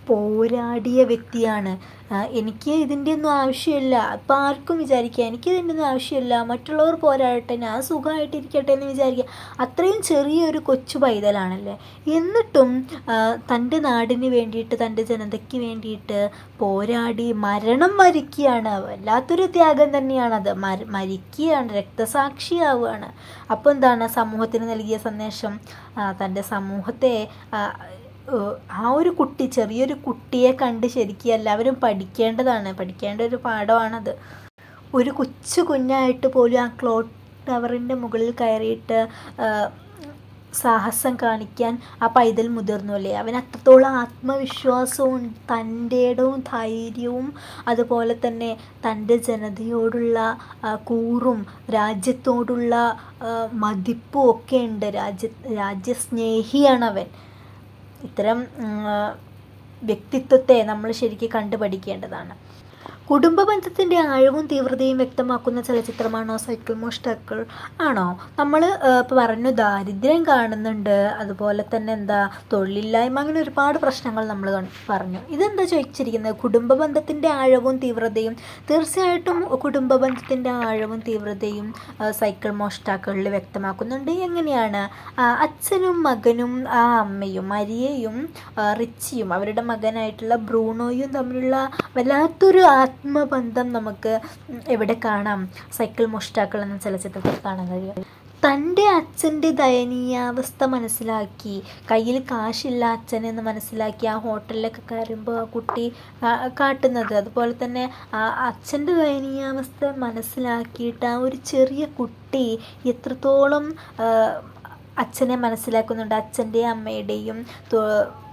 പോരാടിയ വ്യക്തിയാണ് ആ, എനിക്ക് ഇതിൻ്റെ ഒന്നും ആവശ്യമില്ല ഇപ്പം ആർക്കും വിചാരിക്കുക എനിക്ക് ഇതിൻ്റെ ഒന്നും ആവശ്യമില്ല മറ്റുള്ളവർ പോരാടട്ടെ ഞാൻ സുഖമായിട്ടിരിക്കട്ടെ എന്ന് വിചാരിക്കുക അത്രയും ചെറിയൊരു കൊച്ചു പൈതലാണല്ലേ എന്നിട്ടും ആ, തൻ്റെ നാടിന് വേണ്ടിയിട്ട് തൻ്റെ ജനതയ്ക്ക് വേണ്ടിയിട്ട് പോരാടി മരണം വരിക്കുകയാണ് വല്ലാത്തൊരു ത്യാഗം തന്നെയാണത് മര മരിക്കുകയാണ് രക്തസാക്ഷിയാവുകയാണ് അപ്പോൾ എന്താണ് സമൂഹത്തിന് നൽകിയ സന്ദേശം ആ, തൻ്റെ സമൂഹത്തെ ആ, ഏഹ് ആ ഒരു കുട്ടി ചെറിയൊരു കുട്ടിയെ കണ്ട് ശരിക്കും എല്ലാവരും പഠിക്കേണ്ടതാണ് പഠിക്കേണ്ട ഒരു പാഠമാണത് ഒരു കൊച്ചു കുഞ്ഞായിട്ട് പോലും ആ ക്ലോക്ക് ടവറിൻ്റെ മുകളിൽ കയറിയിട്ട് ആ, സാഹസം കാണിക്കാൻ ആ പൈതൽ മുതിർന്നു അല്ലേ അവൻ അത്രത്തോളം ആത്മവിശ്വാസവും തൻ്റെ ഇടവും ധൈര്യവും അതുപോലെ തന്നെ തൻ്റെ ജനതയോടുള്ള ആ, കൂറും രാജ്യത്തോടുള്ള ആ, മതിപ്പും ഒക്കെ ഉണ്ട് രാജ്യ രാജ്യസ്നേഹിയാണ് അവൻ ഇത്തരം ഉം, ആ, വ്യക്തിത്വത്തെ നമ്മൾ ശരിക്കും കണ്ടു പഠിക്കേണ്ടതാണ് കുടുംബ ബന്ധത്തിൻ്റെ ആഴവും തീവ്രതയും വ്യക്തമാക്കുന്ന ചലച്ചിത്രമാണോ സൈക്കിൾ മോഷ്ടാക്കൾ ആണോ നമ്മൾ ഇപ്പോൾ പറഞ്ഞു ദാരിദ്ര്യം കാണുന്നുണ്ട് അതുപോലെ തന്നെ എന്താ തൊഴിലില്ലായ്മ അങ്ങനെ ഒരുപാട് പ്രശ്നങ്ങൾ നമ്മൾ പറഞ്ഞു ഇതെന്താ ചോദിച്ചിരിക്കുന്നത് കുടുംബ ബന്ധത്തിൻ്റെ ആഴവും തീവ്രതയും തീർച്ചയായിട്ടും കുടുംബ ബന്ധത്തിൻ്റെ ആഴവും തീവ്രതയും ആ, സൈക്കിൾ മോഷ്ടാക്കളിൽ വ്യക്തമാക്കുന്നുണ്ട് എങ്ങനെയാണ് ആ, അച്ഛനും മകനും ആ അമ്മയും മരിയയും ആ, റിച്ചിയും അവരുടെ മകനായിട്ടുള്ള ബ്രൂണോയും തമ്മിലുള്ള വല്ലാത്തൊരു ആത്മബന്ധം നമുക്ക് ഉം, എവിടെ കാണാം സൈക്കിൾ മോഷ്ടാക്കൾ എന്ന ചലച്ചിത്രത്തിൽ കാണാൻ കഴിയും തൻ്റെ അച്ഛൻ്റെ ദയനീയാവസ്ഥ മനസ്സിലാക്കി കയ്യിൽ കാശില്ല അച്ഛനെന്ന് മനസ്സിലാക്കി ആ ഹോട്ടലിലൊക്കെ കയറുമ്പോൾ ആ കുട്ടി കാ- കാട്ടുന്നത് അതുപോലെ തന്നെ ആ അച്ഛൻ്റെ ദയനീയാവസ്ഥ മനസ്സിലാക്കിയിട്ട് ആ ഒരു ചെറിയ കുട്ടി എത്രത്തോളം ആ, അച്ഛനെ മനസ്സിലാക്കുന്നുണ്ട് അച്ഛൻ്റെയും അമ്മയുടെയും തൊ-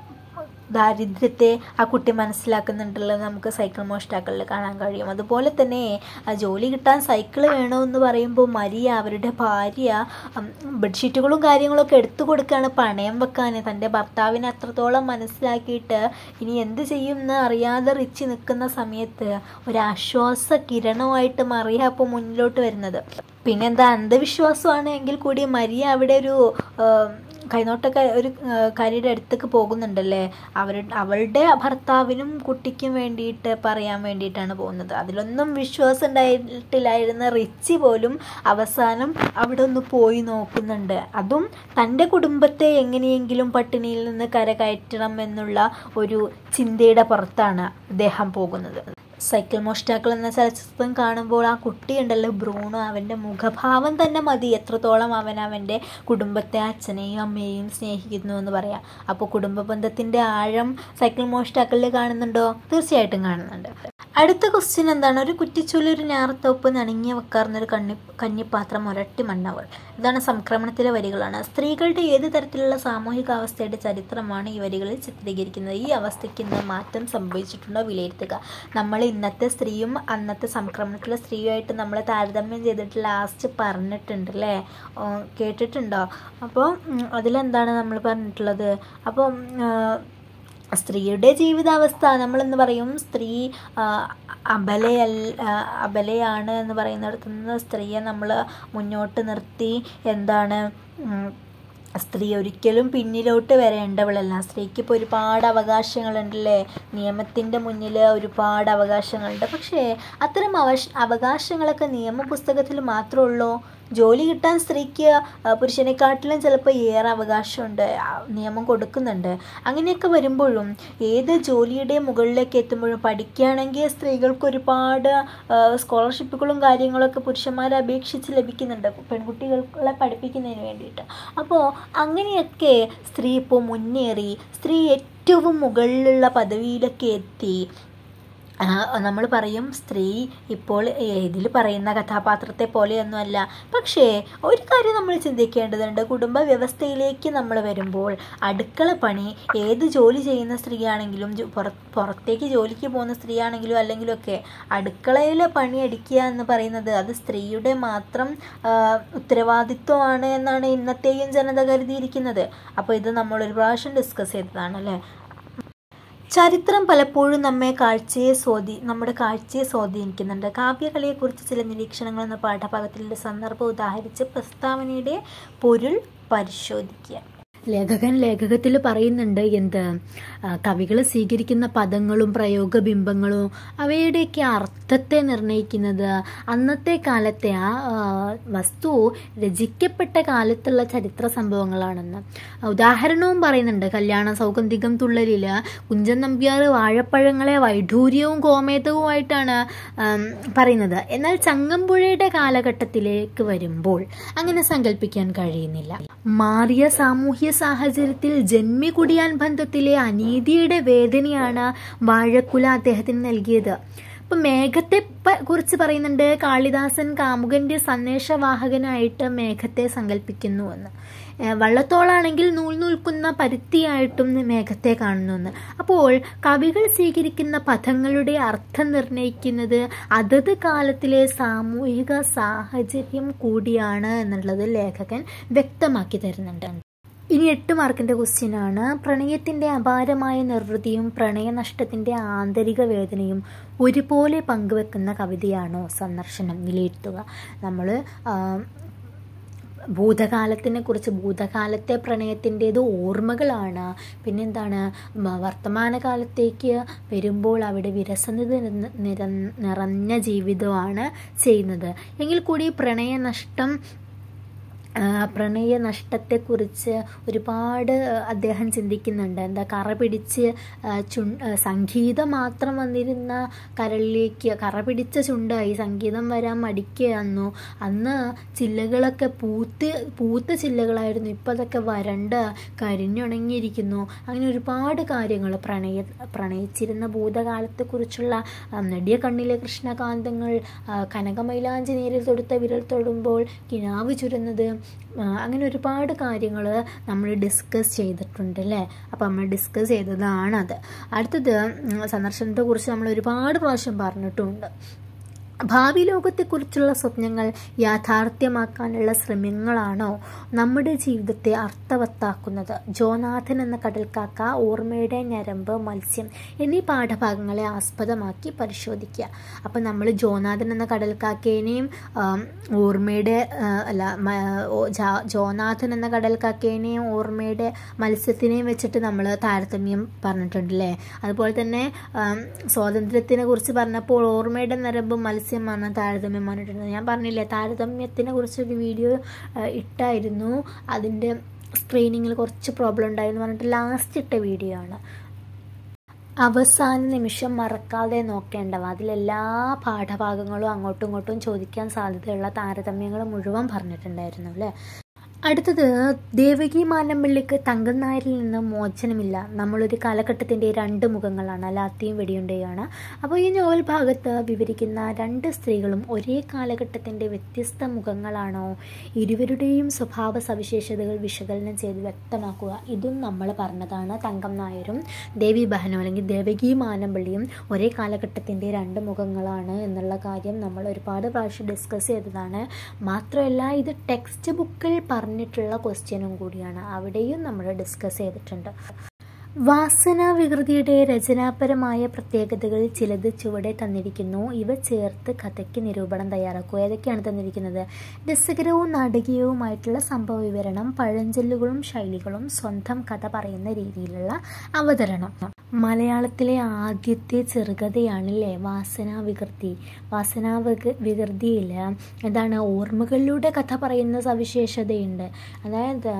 ദാരിദ്ര്യത്തെ ആ കുട്ടി മനസ്സിലാക്കുന്നുണ്ടല്ലോ നമുക്ക് സൈക്കിൾ മോഷ്ടാക്കളിൽ കാണാൻ കഴിയും അതുപോലെ തന്നെ ആ ജോലി കിട്ടാൻ സൈക്കിൾ വേണമെന്ന് പറയുമ്പോൾ മരിയ അവരുടെ ഭാര്യ ഉം, ബെഡ്ഷീറ്റുകളും കാര്യങ്ങളൊക്കെ എടുത്തു കൊടുക്കുകയാണ് പണയം വെക്കാൻ തൻ്റെ ഭർത്താവിനെ അത്രത്തോളം മനസ്സിലാക്കിയിട്ട് ഇനി എന്ത് ചെയ്യും എന്ന് അറിയാതെ റിച്ച് നിൽക്കുന്ന സമയത്ത് ഒരാശ്വാസ കിരണമായിട്ട് മറിയ അപ്പോൾ മുന്നിലോട്ട് വരുന്നത് പിന്നെന്താ അന്ധവിശ്വാസമാണ് എങ്കിൽ കൂടി മരിയ അവിടെ ഒരു ആ, കൈനോട്ടൊക്കെ ഒരു ആ, കാര്യയുടെ അടുത്തേക്ക് പോകുന്നുണ്ടല്ലേ അവരുടെ അവളുടെ ഭർത്താവിനും കുട്ടിക്കും വേണ്ടിയിട്ട് പറയാൻ വേണ്ടിയിട്ടാണ് പോകുന്നത് അതിലൊന്നും വിശ്വാസം ഉണ്ടായിട്ടില്ലായിരുന്ന റിച്ചി പോലും അവസാനം അവിടെ ഒന്ന് പോയി നോക്കുന്നുണ്ട് അതും തൻ്റെ കുടുംബത്തെ എങ്ങനെയെങ്കിലും പട്ടിണിയിൽ നിന്ന് കരകയറ്റണം എന്നുള്ള ഒരു ചിന്തയുടെ പുറത്താണ് അദ്ദേഹം പോകുന്നത് സൈക്കിൾ മോഷ്ടാക്കൾ എന്ന ചലച്ചിത്രം കാണുമ്പോൾ ആ കുട്ടിയുണ്ടല്ലോ ബ്രൂണോ അവൻ്റെ മുഖഭാവം തന്നെ മതി എത്രത്തോളം അവൻ അവൻ്റെ കുടുംബത്തെ അച്ഛനെയും അമ്മയെയും സ്നേഹിക്കുന്നു എന്ന് പറയാം അപ്പോൾ കുടുംബ ബന്ധത്തിൻ്റെ ആഴം സൈക്കിൾ മോഷ്ടാക്കളിൽ കാണുന്നുണ്ടോ തീർച്ചയായിട്ടും കാണുന്നുണ്ട് അടുത്ത ക്വസ്റ്റ്യൻ എന്താണ് ഒരു കുറ്റിച്ചൂല് ഒരു ഞാറത്തോപ്പ് നനങ്ങി വെക്കാറുന്നൊരു കണ്ണി കഞ്ഞിപ്പാത്രം ഒരട്ടി മണ്ണവൾ ഇതാണ് സംക്രമണത്തിലെ വരികളാണ് സ്ത്രീകളുടെ ഏത് തരത്തിലുള്ള സാമൂഹികാവസ്ഥയുടെ ചരിത്രമാണ് ഈ വരികളിൽ ചിത്രീകരിക്കുന്നത് ഈ അവസ്ഥയ്ക്ക് ഇന്ന് മാറ്റം സംഭവിച്ചിട്ടുണ്ടോ വിലയിരുത്തുക നമ്മൾ ഇന്നത്തെ സ്ത്രീയും അന്നത്തെ സംക്രമണത്തിലെ സ്ത്രീയുമായിട്ട് നമ്മൾ താരതമ്യം ചെയ്തിട്ട് ലാസ്റ്റ് പറഞ്ഞിട്ടുണ്ട് അല്ലേ ഓ, കേട്ടിട്ടുണ്ടോ അപ്പോൾ ഉം, അതിലെന്താണ് നമ്മൾ പറഞ്ഞിട്ടുള്ളത് അപ്പോൾ സ്ത്രീയുടെ ജീവിതാവസ്ഥ നമ്മളെന്ന് പറയും സ്ത്രീ ആ, അബലയല്ല ആ, അബലയാണ് എന്ന് പറയുന്നിടത്ത് നിന്ന് സ്ത്രീയെ നമ്മൾ മുന്നോട്ട് നിർത്തി എന്താണ് ഉം, സ്ത്രീ ഒരിക്കലും പിന്നിലോട്ട് വരേണ്ടവളല്ല സ്ത്രീക്ക് ഇപ്പോൾ ഒരുപാട് അവകാശങ്ങളുണ്ടല്ലേ നിയമത്തിൻ്റെ മുന്നിൽ ഒരുപാട് അവകാശങ്ങളുണ്ട് പക്ഷേ അത്തരം അവശ അവകാശങ്ങളൊക്കെ നിയമപുസ്തകത്തിൽ മാത്രമേ ഉള്ളൂ ജോലി കിട്ടാൻ സ്ത്രീക്ക് ആ, പുരുഷനെക്കാട്ടിലും ചിലപ്പോൾ ഏറെ അവകാശമുണ്ട് ആ, നിയമം കൊടുക്കുന്നുണ്ട് അങ്ങനെയൊക്കെ വരുമ്പോഴും ഏത് ജോലിയുടെ മുകളിലേക്ക് എത്തുമ്പോഴും പഠിക്കുകയാണെങ്കിൽ സ്ത്രീകൾക്ക് ഒരുപാട് സ്കോളർഷിപ്പുകളും കാര്യങ്ങളൊക്കെ പുരുഷന്മാരെ അപേക്ഷിച്ച് ലഭിക്കുന്നുണ്ട് പെൺകുട്ടികളെ പഠിപ്പിക്കുന്നതിന് വേണ്ടിയിട്ട് അപ്പോൾ അങ്ങനെയൊക്കെ സ്ത്രീ ഇപ്പോൾ മുന്നേറി സ്ത്രീ ഏറ്റവും മുകളിലുള്ള പദവിയിലൊക്കെ എത്തി നമ്മൾ പറയും സ്ത്രീ ഇപ്പോൾ ഇതിൽ പറയുന്ന കഥാപാത്രത്തെ പോലെയൊന്നുമല്ല പക്ഷേ ഒരു കാര്യം നമ്മൾ ചിന്തിക്കേണ്ടതുണ്ട് കുടുംബ വ്യവസ്ഥയിലേക്ക് നമ്മൾ വരുമ്പോൾ അടുക്കള പണി ഏത് ജോലി ചെയ്യുന്ന സ്ത്രീയാണെങ്കിലും ജോ- പുറ- പുറത്തേക്ക് ജോലിക്ക് പോകുന്ന സ്ത്രീയാണെങ്കിലും അല്ലെങ്കിലൊക്കെ അടുക്കളയിലെ പണി അടിക്കുക എന്ന് പറയുന്നത് അത് സ്ത്രീയുടെ മാത്രം ആ, ഉത്തരവാദിത്വമാണ് എന്നാണ് ഇന്നത്തെയും ജനത കരുതിയിരിക്കുന്നത് അപ്പോൾ ഇത് നമ്മൾ ഒരു പ്രാവശ്യം ഡിസ്കസ് ചെയ്തതാണ് അല്ലേ ചരിത്രം പലപ്പോഴും നമ്മെ കാഴ്ചയെ സ്വാധീ നമ്മുടെ കാഴ്ചയെ സ്വാധീനിക്കുന്നുണ്ട് കാവ്യകലയെക്കുറിച്ച് ചില നിരീക്ഷണങ്ങൾ എന്ന പാഠഭാഗത്തിലെ സന്ദർഭം ഉദാഹരിച്ച് പ്രസ്താവനയുടെ പൊരുൾ പരിശോധിക്കുക ലേഖകൻ ലേഖകത്തിൽ പറയുന്നുണ്ട് എന്ത് കവികൾ സ്വീകരിക്കുന്ന പദങ്ങളും പ്രയോഗബിംബങ്ങളും അവയുടെയൊക്കെ അർത്ഥത്തെ നിർണ്ണയിക്കുന്നത് അന്നത്തെ കാലത്തെ ആ ആ, വസ്തു രചിക്കപ്പെട്ട കാലത്തുള്ള ചരിത്ര സംഭവങ്ങളാണെന്ന് ഉദാഹരണവും പറയുന്നുണ്ട് കല്യാണ സൗഗന്ധികം തുള്ളലിൽ കുഞ്ചൻ നമ്പ്യാർ വാഴപ്പഴങ്ങളെ വൈഡൂര്യവും ഗോമേതവുമായിട്ടാണ് ആം, പറയുന്നത് എന്നാൽ ചങ്ങമ്പുഴയുടെ കാലഘട്ടത്തിലേക്ക് വരുമ്പോൾ അങ്ങനെ സങ്കല്പിക്കാൻ കഴിയുന്നില്ല മാറിയ സാമൂഹ്യ സാഹചര്യത്തിൽ ജന്മികുടിയാൻ ബന്ധത്തിലെ അനീതിയുടെ വേദനയാണ് വാഴക്കുല അദ്ദേഹത്തിന് നൽകിയത് ഇപ്പൊ മേഘത്തെ പ- കുറിച്ച് പറയുന്നുണ്ട് കാളിദാസൻ കാമുകന്റെ സന്ദേശവാഹകനായിട്ട് മേഘത്തെ സങ്കല്പിക്കുന്നു എന്ന് ഏഹ് വള്ളത്തോളാണെങ്കിൽ നൂൽ നൂൽക്കുന്ന പരുത്തിയായിട്ടും മേഘത്തെ കാണുന്നു അപ്പോൾ കവികൾ സ്വീകരിക്കുന്ന പദങ്ങളുടെ അർത്ഥം നിർണ്ണയിക്കുന്നത് അതത് കാലത്തിലെ സാമൂഹിക സാഹചര്യം കൂടിയാണ് എന്നുള്ളത് ലേഖകൻ വ്യക്തമാക്കി തരുന്നുണ്ട് ഇനി എട്ട് മാർക്കിന്റെ ക്വസ്റ്റ്യൻ ആണ് പ്രണയത്തിന്റെ അപാരമായ നിർവൃതിയും പ്രണയനഷ്ടത്തിന്റെ ആന്തരിക വേദനയും ഒരുപോലെ പങ്കുവെക്കുന്ന കവിതയാണോ സന്ദർശനം വിലയിരുത്തുക നമ്മൾ ഭൂതകാലത്തിനെ കുറിച്ച് ഭൂതകാലത്തെ പ്രണയത്തിൻ്റേത് ഓർമ്മകളാണ് പിന്നെന്താണ് മ- വർത്തമാനകാലത്തേക്ക് വരുമ്പോൾ അവിടെ വിരസത നിറഞ്ഞ- നിറ- നിറഞ്ഞ ജീവിതമാണ് ചെയ്യുന്നത് എങ്കിൽ കൂടി പ്രണയനഷ്ടം ആ, പ്രണയ നഷ്ടത്തെക്കുറിച്ച് ഒരുപാട് അദ്ദേഹം ചിന്തിക്കുന്നുണ്ട് എന്താ കറ പിടിച്ച് ആ, ചു ആ, സംഗീതം മാത്രം വന്നിരുന്ന കരളിലേക്ക് കറ പിടിച്ച ചുണ്ടായി സംഗീതം വരാൻ മടിക്കുകയായിരുന്നു അന്ന് ചില്ലകളൊക്കെ പൂത്ത് പൂത്ത ചില്ലകളായിരുന്നു ഇപ്പം അതൊക്കെ വരണ്ട് കരിഞ്ഞുണങ്ങിയിരിക്കുന്നു അങ്ങനെ ഒരുപാട് കാര്യങ്ങൾ പ്രണയ പ്രണയിച്ചിരുന്ന ഭൂതകാലത്തെക്കുറിച്ചുള്ള ആ, നെടിയ കണ്ണിലെ കൃഷ്ണകാന്തങ്ങൾ ആ, കനകമൈലാഞ്ചി നേരിൽ തൊടുത്ത വിരൽ തൊടുമ്പോൾ കിനാവ് ചുരുന്നത് ആ, അങ്ങനെ ഒരുപാട് കാര്യങ്ങൾ നമ്മൾ ഡിസ്കസ് ചെയ്തിട്ടുണ്ട് അല്ലേ അപ്പോൾ നമ്മൾ ഡിസ്കസ് ചെയ്തതാണത് അടുത്തത് ഉം, സന്ദർശനത്തെക്കുറിച്ച് നമ്മൾ ഒരുപാട് പ്രാവശ്യം പറഞ്ഞിട്ടുമുണ്ട് ഭാവി ലോകത്തെക്കുറിച്ചുള്ള സ്വപ്നങ്ങൾ യാഥാർത്ഥ്യമാക്കാനുള്ള ശ്രമങ്ങളാണോ നമ്മുടെ ജീവിതത്തെ അർത്ഥവത്താക്കുന്നത് ജോനാഥൻ എന്ന കടൽക്കാക്ക ഓർമ്മയുടെ ഞരമ്പ് മത്സ്യം എന്നീ പാഠഭാഗങ്ങളെ ആസ്പദമാക്കി പരിശോധിക്കുക അപ്പം നമ്മൾ ജോനാഥൻ എന്ന കടൽക്കാക്കേനെയും ആം, ഓർമ്മയുടെ ആ, അല്ല മ- ഓ- ജാ- ജോനാഥൻ എന്ന കടൽക്കാക്കേനെയും ഓർമ്മയുടെ മത്സ്യത്തിനെയും വെച്ചിട്ട് നമ്മൾ താരതമ്യം പറഞ്ഞിട്ടുണ്ടല്ലേ അതുപോലെ തന്നെ ആം, സ്വാതന്ത്ര്യത്തിനെ കുറിച്ച് പറഞ്ഞപ്പോൾ ഓർമ്മയുടെ നരമ്പ് മത്സ്യമാണ് താരതമ്യം പറഞ്ഞിട്ടുണ്ട് ഞാൻ പറഞ്ഞില്ലേ താരതമ്യത്തിനെ കുറിച്ചൊരു വീഡിയോ ആ, ഇട്ടായിരുന്നു അതിൻ്റെ സ്ക്രീനിങ്ങിൽ കുറച്ച് പ്രോബ്ലം ഉണ്ടായിരുന്നു പറഞ്ഞിട്ട് ലാസ്റ്റ് ഇട്ട വീഡിയോ ആണ് അവസാന നിമിഷം മറക്കാതെ നോക്കേണ്ടവ അതിലെല്ലാ പാഠഭാഗങ്ങളും അങ്ങോട്ടും ഇങ്ങോട്ടും ചോദിക്കാൻ സാധ്യതയുള്ള താരതമ്യങ്ങൾ മുഴുവൻ പറഞ്ഞിട്ടുണ്ടായിരുന്നു അല്ലേ അടുത്തത് ദേവകി മാനമ്പിള്ളിക്ക് തങ്കം നായരിൽ നിന്ന് മോചനമില്ല നമ്മളൊരു കാലഘട്ടത്തിൻ്റെ രണ്ട് മുഖങ്ങളാണ് ലാത്തിയും വെടിയുണ്ടയാണ് അപ്പോൾ ഈ നോവൽ ഭാഗത്ത് വിവരിക്കുന്ന രണ്ട് സ്ത്രീകളും ഒരേ കാലഘട്ടത്തിൻ്റെ വ്യത്യസ്ത മുഖങ്ങളാണോ ഇരുവരുടെയും സ്വഭാവ സവിശേഷതകൾ വിശകലനം ചെയ്ത് വ്യക്തമാക്കുക ഇതും നമ്മൾ പറഞ്ഞതാണ് തങ്കം നായരും ദേവി ബഹനും അല്ലെങ്കിൽ ദേവകി മാനമ്പിള്ളിയും ഒരേ കാലഘട്ടത്തിൻ്റെ രണ്ട് മുഖങ്ങളാണ് എന്നുള്ള കാര്യം നമ്മൾ ഒരുപാട് പ്രാവശ്യം ഡിസ്കസ് ചെയ്തതാണ് മാത്രമല്ല ഇത് ടെക്സ്റ്റ് ബുക്കിൽ പറഞ്ഞിട്ടുള്ള ക്വസ്റ്റ്യനും കൂടിയാണ് അവിടെയും നമ്മൾ ഡിസ്കസ് ചെയ്തിട്ടുണ്ട് വാസന വികൃതിയുടെ രചനാപരമായ പ്രത്യേകതകൾ ചിലത് ചുവടെ തന്നിരിക്കുന്നു ഇവ ചേർത്ത് കഥയ്ക്ക് നിരൂപണം തയ്യാറാക്കുക ഏതൊക്കെയാണ് തന്നിരിക്കുന്നത് രസകരവും നാടകീയവുമായിട്ടുള്ള സംഭവ വിവരണം പഴഞ്ചൊല്ലുകളും ശൈലികളും സ്വന്തം കഥ പറയുന്ന രീതിയിലുള്ള അവതരണം മലയാളത്തിലെ ആദ്യത്തെ ചെറുകഥയാണല്ലേ വാസന വികൃതി വാസന വിക വികൃതിയിൽ എന്താണ് ഓർമ്മകളിലൂടെ കഥ പറയുന്ന സവിശേഷതയുണ്ട് അതായത്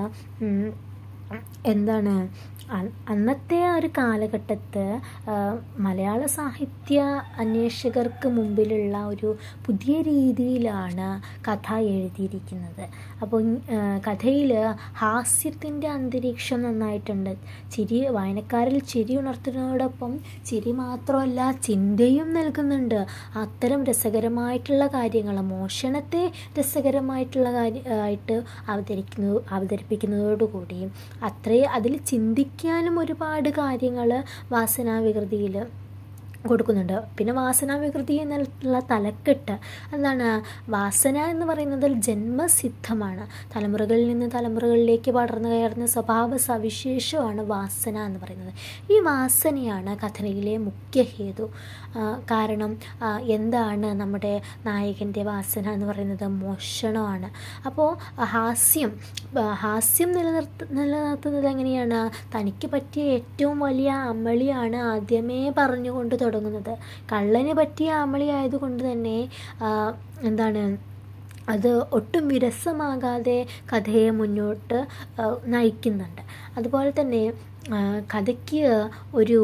എന്താണ് അന്നത്തെ ആ ഒരു കാലഘട്ടത്ത് മലയാള സാഹിത്യ അന്വേഷകർക്ക് മുമ്പിലുള്ള ഒരു പുതിയ രീതിയിലാണ് കഥ എഴുതിയിരിക്കുന്നത് അപ്പോൾ കഥയിൽ ഹാസ്യത്തിൻ്റെ അന്തരീക്ഷം നന്നായിട്ടുണ്ട് ചിരി വായനക്കാരിൽ ചിരി ഉണർത്തുന്നതോടൊപ്പം ചിരി മാത്രമല്ല ചിന്തയും നൽകുന്നുണ്ട് അത്തരം രസകരമായിട്ടുള്ള കാര്യങ്ങൾ മോഷണത്തെ രസകരമായിട്ടുള്ള കാര്യ ആയിട്ട് അവതരിക്കുന്നു അവതരിപ്പിക്കുന്നതോടുകൂടി അത്രയും അതിൽ ചിന്തിക്കാനും ഒരുപാട് കാര്യങ്ങൾ വാസനാവികൃതിയിൽ കൊടുക്കുന്നുണ്ട് പിന്നെ വാസനാവികൃതി എന്നുള്ള തലക്കെട്ട് എന്താണ് വാസന എന്ന് പറയുന്നത് ജന്മസിദ്ധമാണ് തലമുറകളിൽ നിന്ന് തലമുറകളിലേക്ക് പടർന്നു കയറുന്ന സ്വഭാവ സവിശേഷമാണ് വാസന എന്ന് പറയുന്നത് ഈ വാസനയാണ് കഥയിലെ മുഖ്യ ഹേതു കാരണം എന്താണ് നമ്മുടെ നായകൻ്റെ വാസന എന്ന് പറയുന്നത് മോഷണമാണ് അപ്പോൾ ഹാസ്യം ഹാസ്യം നിലനിർത്ത നിലനിർത്തുന്നത് എങ്ങനെയാണ് തനിക്ക് പറ്റിയ ഏറ്റവും വലിയ അമളിയാണ് ആദ്യമേ പറഞ്ഞുകൊണ്ട് തുടങ്ങുന്നത് കള്ളന് പറ്റിയ അമളി ആയതുകൊണ്ട് തന്നെ എന്താണ് അത് ഒട്ടും വിരസമാകാതെ കഥയെ മുന്നോട്ട് നയിക്കുന്നുണ്ട് അതുപോലെ തന്നെ കഥയ്ക്ക് ഒരു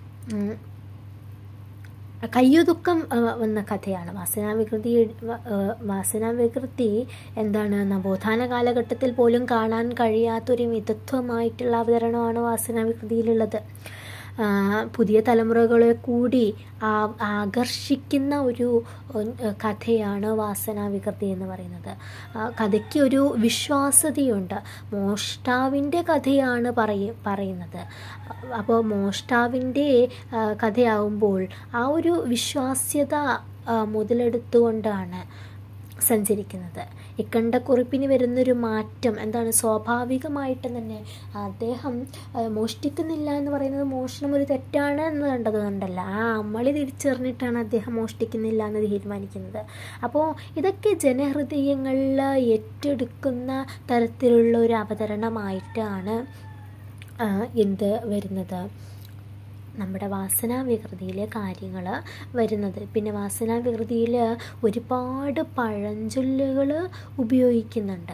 കയ്യൊതുക്കം വന്ന കഥയാണ് വാസനാവികൃതി വാസനാവികൃതി എന്താണ് നവോത്ഥാന കാലഘട്ടത്തിൽ പോലും കാണാൻ കഴിയാത്തൊരു മിതത്വമായിട്ടുള്ള അവതരണമാണ് വാസനാവികൃതിയിലുള്ളത് പുതിയ തലമുറകളെ കൂടി ആകർഷിക്കുന്ന ഒരു കഥയാണ് വാസനാവികൃതി എന്ന് പറയുന്നത് കഥയ്ക്ക് ഒരു വിശ്വാസതയുണ്ട് മോഷ്ടാവിൻ്റെ കഥയാണ് പറയ പറയുന്നത് അപ്പോൾ മോഷ്ടാവിൻ്റെ കഥയാവുമ്പോൾ ആ ഒരു വിശ്വാസ്യത മുതലെടുത്തുകൊണ്ടാണ് സഞ്ചരിക്കുന്നത് ഇക്കണ്ടക്കുറിപ്പിന് വരുന്നൊരു മാറ്റം എന്താണ് സ്വാഭാവികമായിട്ട് തന്നെ അദ്ദേഹം മോഷ്ടിക്കുന്നില്ല എന്ന് പറയുന്നത് മോഷണം ഒരു തെറ്റാണ് എന്ന് കണ്ടത് കൊണ്ടല്ല ആ അമ്മളി തിരിച്ചറിഞ്ഞിട്ടാണ് അദ്ദേഹം മോഷ്ടിക്കുന്നില്ല എന്ന് തീരുമാനിക്കുന്നത് അപ്പോൾ ഇതൊക്കെ ജനഹൃദയങ്ങളിൽ ഏറ്റെടുക്കുന്ന തരത്തിലുള്ള ഒരു അവതരണമായിട്ടാണ് എന്ത് വരുന്നത് നമ്മുടെ വാസനാവികൃതിയിലെ കാര്യങ്ങൾ വരുന്നത് പിന്നെ വാസനാവികൃതിയിൽ ഒരുപാട് പഴഞ്ചൊല്ലുകൾ ഉപയോഗിക്കുന്നുണ്ട്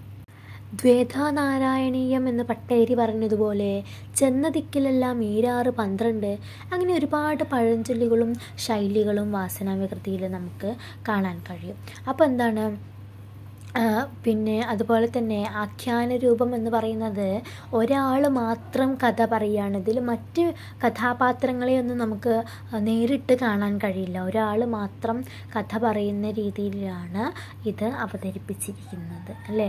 ദ്വേധാനാരായണീയം എന്ന് പട്ടേരി പറഞ്ഞതുപോലെ ചെന്ന ദിക്കിലെല്ലാം ഈരാറ് പന്ത്രണ്ട് അങ്ങനെ ഒരുപാട് പഴഞ്ചൊല്ലുകളും ശൈലികളും വാസനാവികൃതിയിൽ നമുക്ക് കാണാൻ കഴിയും അപ്പോൾ എന്താണ് പിന്നെ അതുപോലെ തന്നെ ആഖ്യാന രൂപം എന്ന് പറയുന്നത് ഒരാൾ മാത്രം കഥ പറയുകയാണ് ഇതിൽ മറ്റ് കഥാപാത്രങ്ങളെയൊന്നും നമുക്ക് നേരിട്ട് കാണാൻ കഴിയില്ല ഒരാൾ മാത്രം കഥ പറയുന്ന രീതിയിലാണ് ഇത് അവതരിപ്പിച്ചിരിക്കുന്നത് അല്ലേ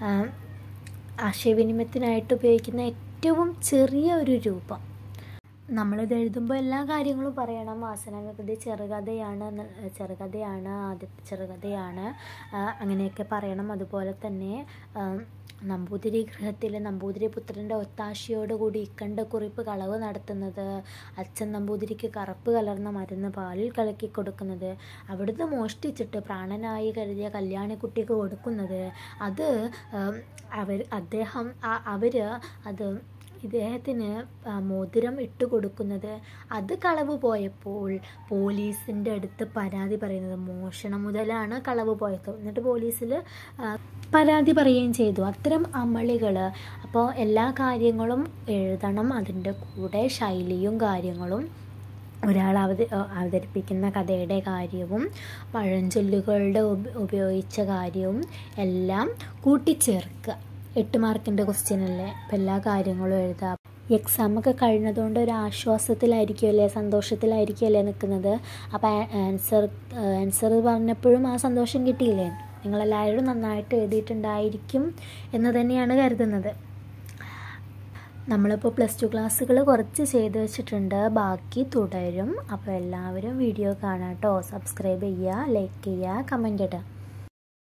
ആശയവിനിമയത്തിനായിട്ട് ഉപയോഗിക്കുന്ന ഏറ്റവും ചെറിയ ഒരു രൂപം നമ്മളിത് എഴുതുമ്പോൾ എല്ലാ കാര്യങ്ങളും പറയണം വാസനാവികൃതി ചെറുകഥയാണ് ചെറുകഥയാണ് ആദ്യത്തെ ചെറുകഥയാണ് അങ്ങനെയൊക്കെ പറയണം അതുപോലെ തന്നെ നമ്പൂതിരി ഗൃഹത്തിലെ നമ്പൂതിരി പുത്രൻ്റെ ഒത്താശയോടുകൂടി ഇക്കണ്ട കുറിപ്പ് കളവ് നടത്തുന്നത് അച്ഛൻ നമ്പൂതിരിക്ക് കറുപ്പ് കലർന്ന മരുന്ന് പാലിൽ കലക്കി കൊടുക്കുന്നത് അവിടുന്ന് മോഷ്ടിച്ചിട്ട് പ്രാണനായി കരുതിയ കല്യാണിക്കുട്ടിക്ക് കൊടുക്കുന്നത് അത് അവർ അദ്ദേഹം അവർ അത് ഇദ്ദേഹത്തിന് മോതിരം ഇട്ട് കൊടുക്കുന്നത് അത് കളവ് പോയപ്പോൾ പോലീസിൻ്റെ അടുത്ത് പരാതി പറയുന്നത് മോഷണം മുതലാണ് കളവ് പോയത് എന്നിട്ട് പോലീസിൽ പരാതി പറയുകയും ചെയ്തു അത്തരം അമളികൾ അപ്പോൾ എല്ലാ കാര്യങ്ങളും എഴുതണം അതിൻ്റെ കൂടെ ശൈലിയും കാര്യങ്ങളും ഒരാൾ അവത അവതരിപ്പിക്കുന്ന കഥയുടെ കാര്യവും പഴഞ്ചൊല്ലുകളുടെ ഉപ ഉപയോഗിച്ച കാര്യവും എല്ലാം കൂട്ടിച്ചേർക്കുക എട്ട് മാർക്കിൻ്റെ ക്വസ്റ്റ്യൻ അല്ലേ അപ്പം എല്ലാ കാര്യങ്ങളും എഴുതാം എക്സാമൊക്കെ കഴിഞ്ഞതുകൊണ്ട് ഒരു ആശ്വാസത്തിലായിരിക്കുമല്ലേ സന്തോഷത്തിലായിരിക്കുമല്ലേ നിൽക്കുന്നത് അപ്പോൾ ആൻസർ ആൻസർ പറഞ്ഞപ്പോഴും ആ സന്തോഷം കിട്ടിയില്ലേ നിങ്ങളെല്ലാവരും നന്നായിട്ട് എഴുതിയിട്ടുണ്ടായിരിക്കും എന്ന് തന്നെയാണ് കരുതുന്നത് നമ്മളിപ്പോൾ പ്ലസ് ടു ക്ലാസ്സുകൾ കുറച്ച് ചെയ്ത് വെച്ചിട്ടുണ്ട് ബാക്കി തുടരും അപ്പോൾ എല്ലാവരും വീഡിയോ കാണാം കേട്ടോ സബ്സ്ക്രൈബ് ചെയ്യുക ലൈക്ക് ചെയ്യുക കമൻറ്റ് ഇടുക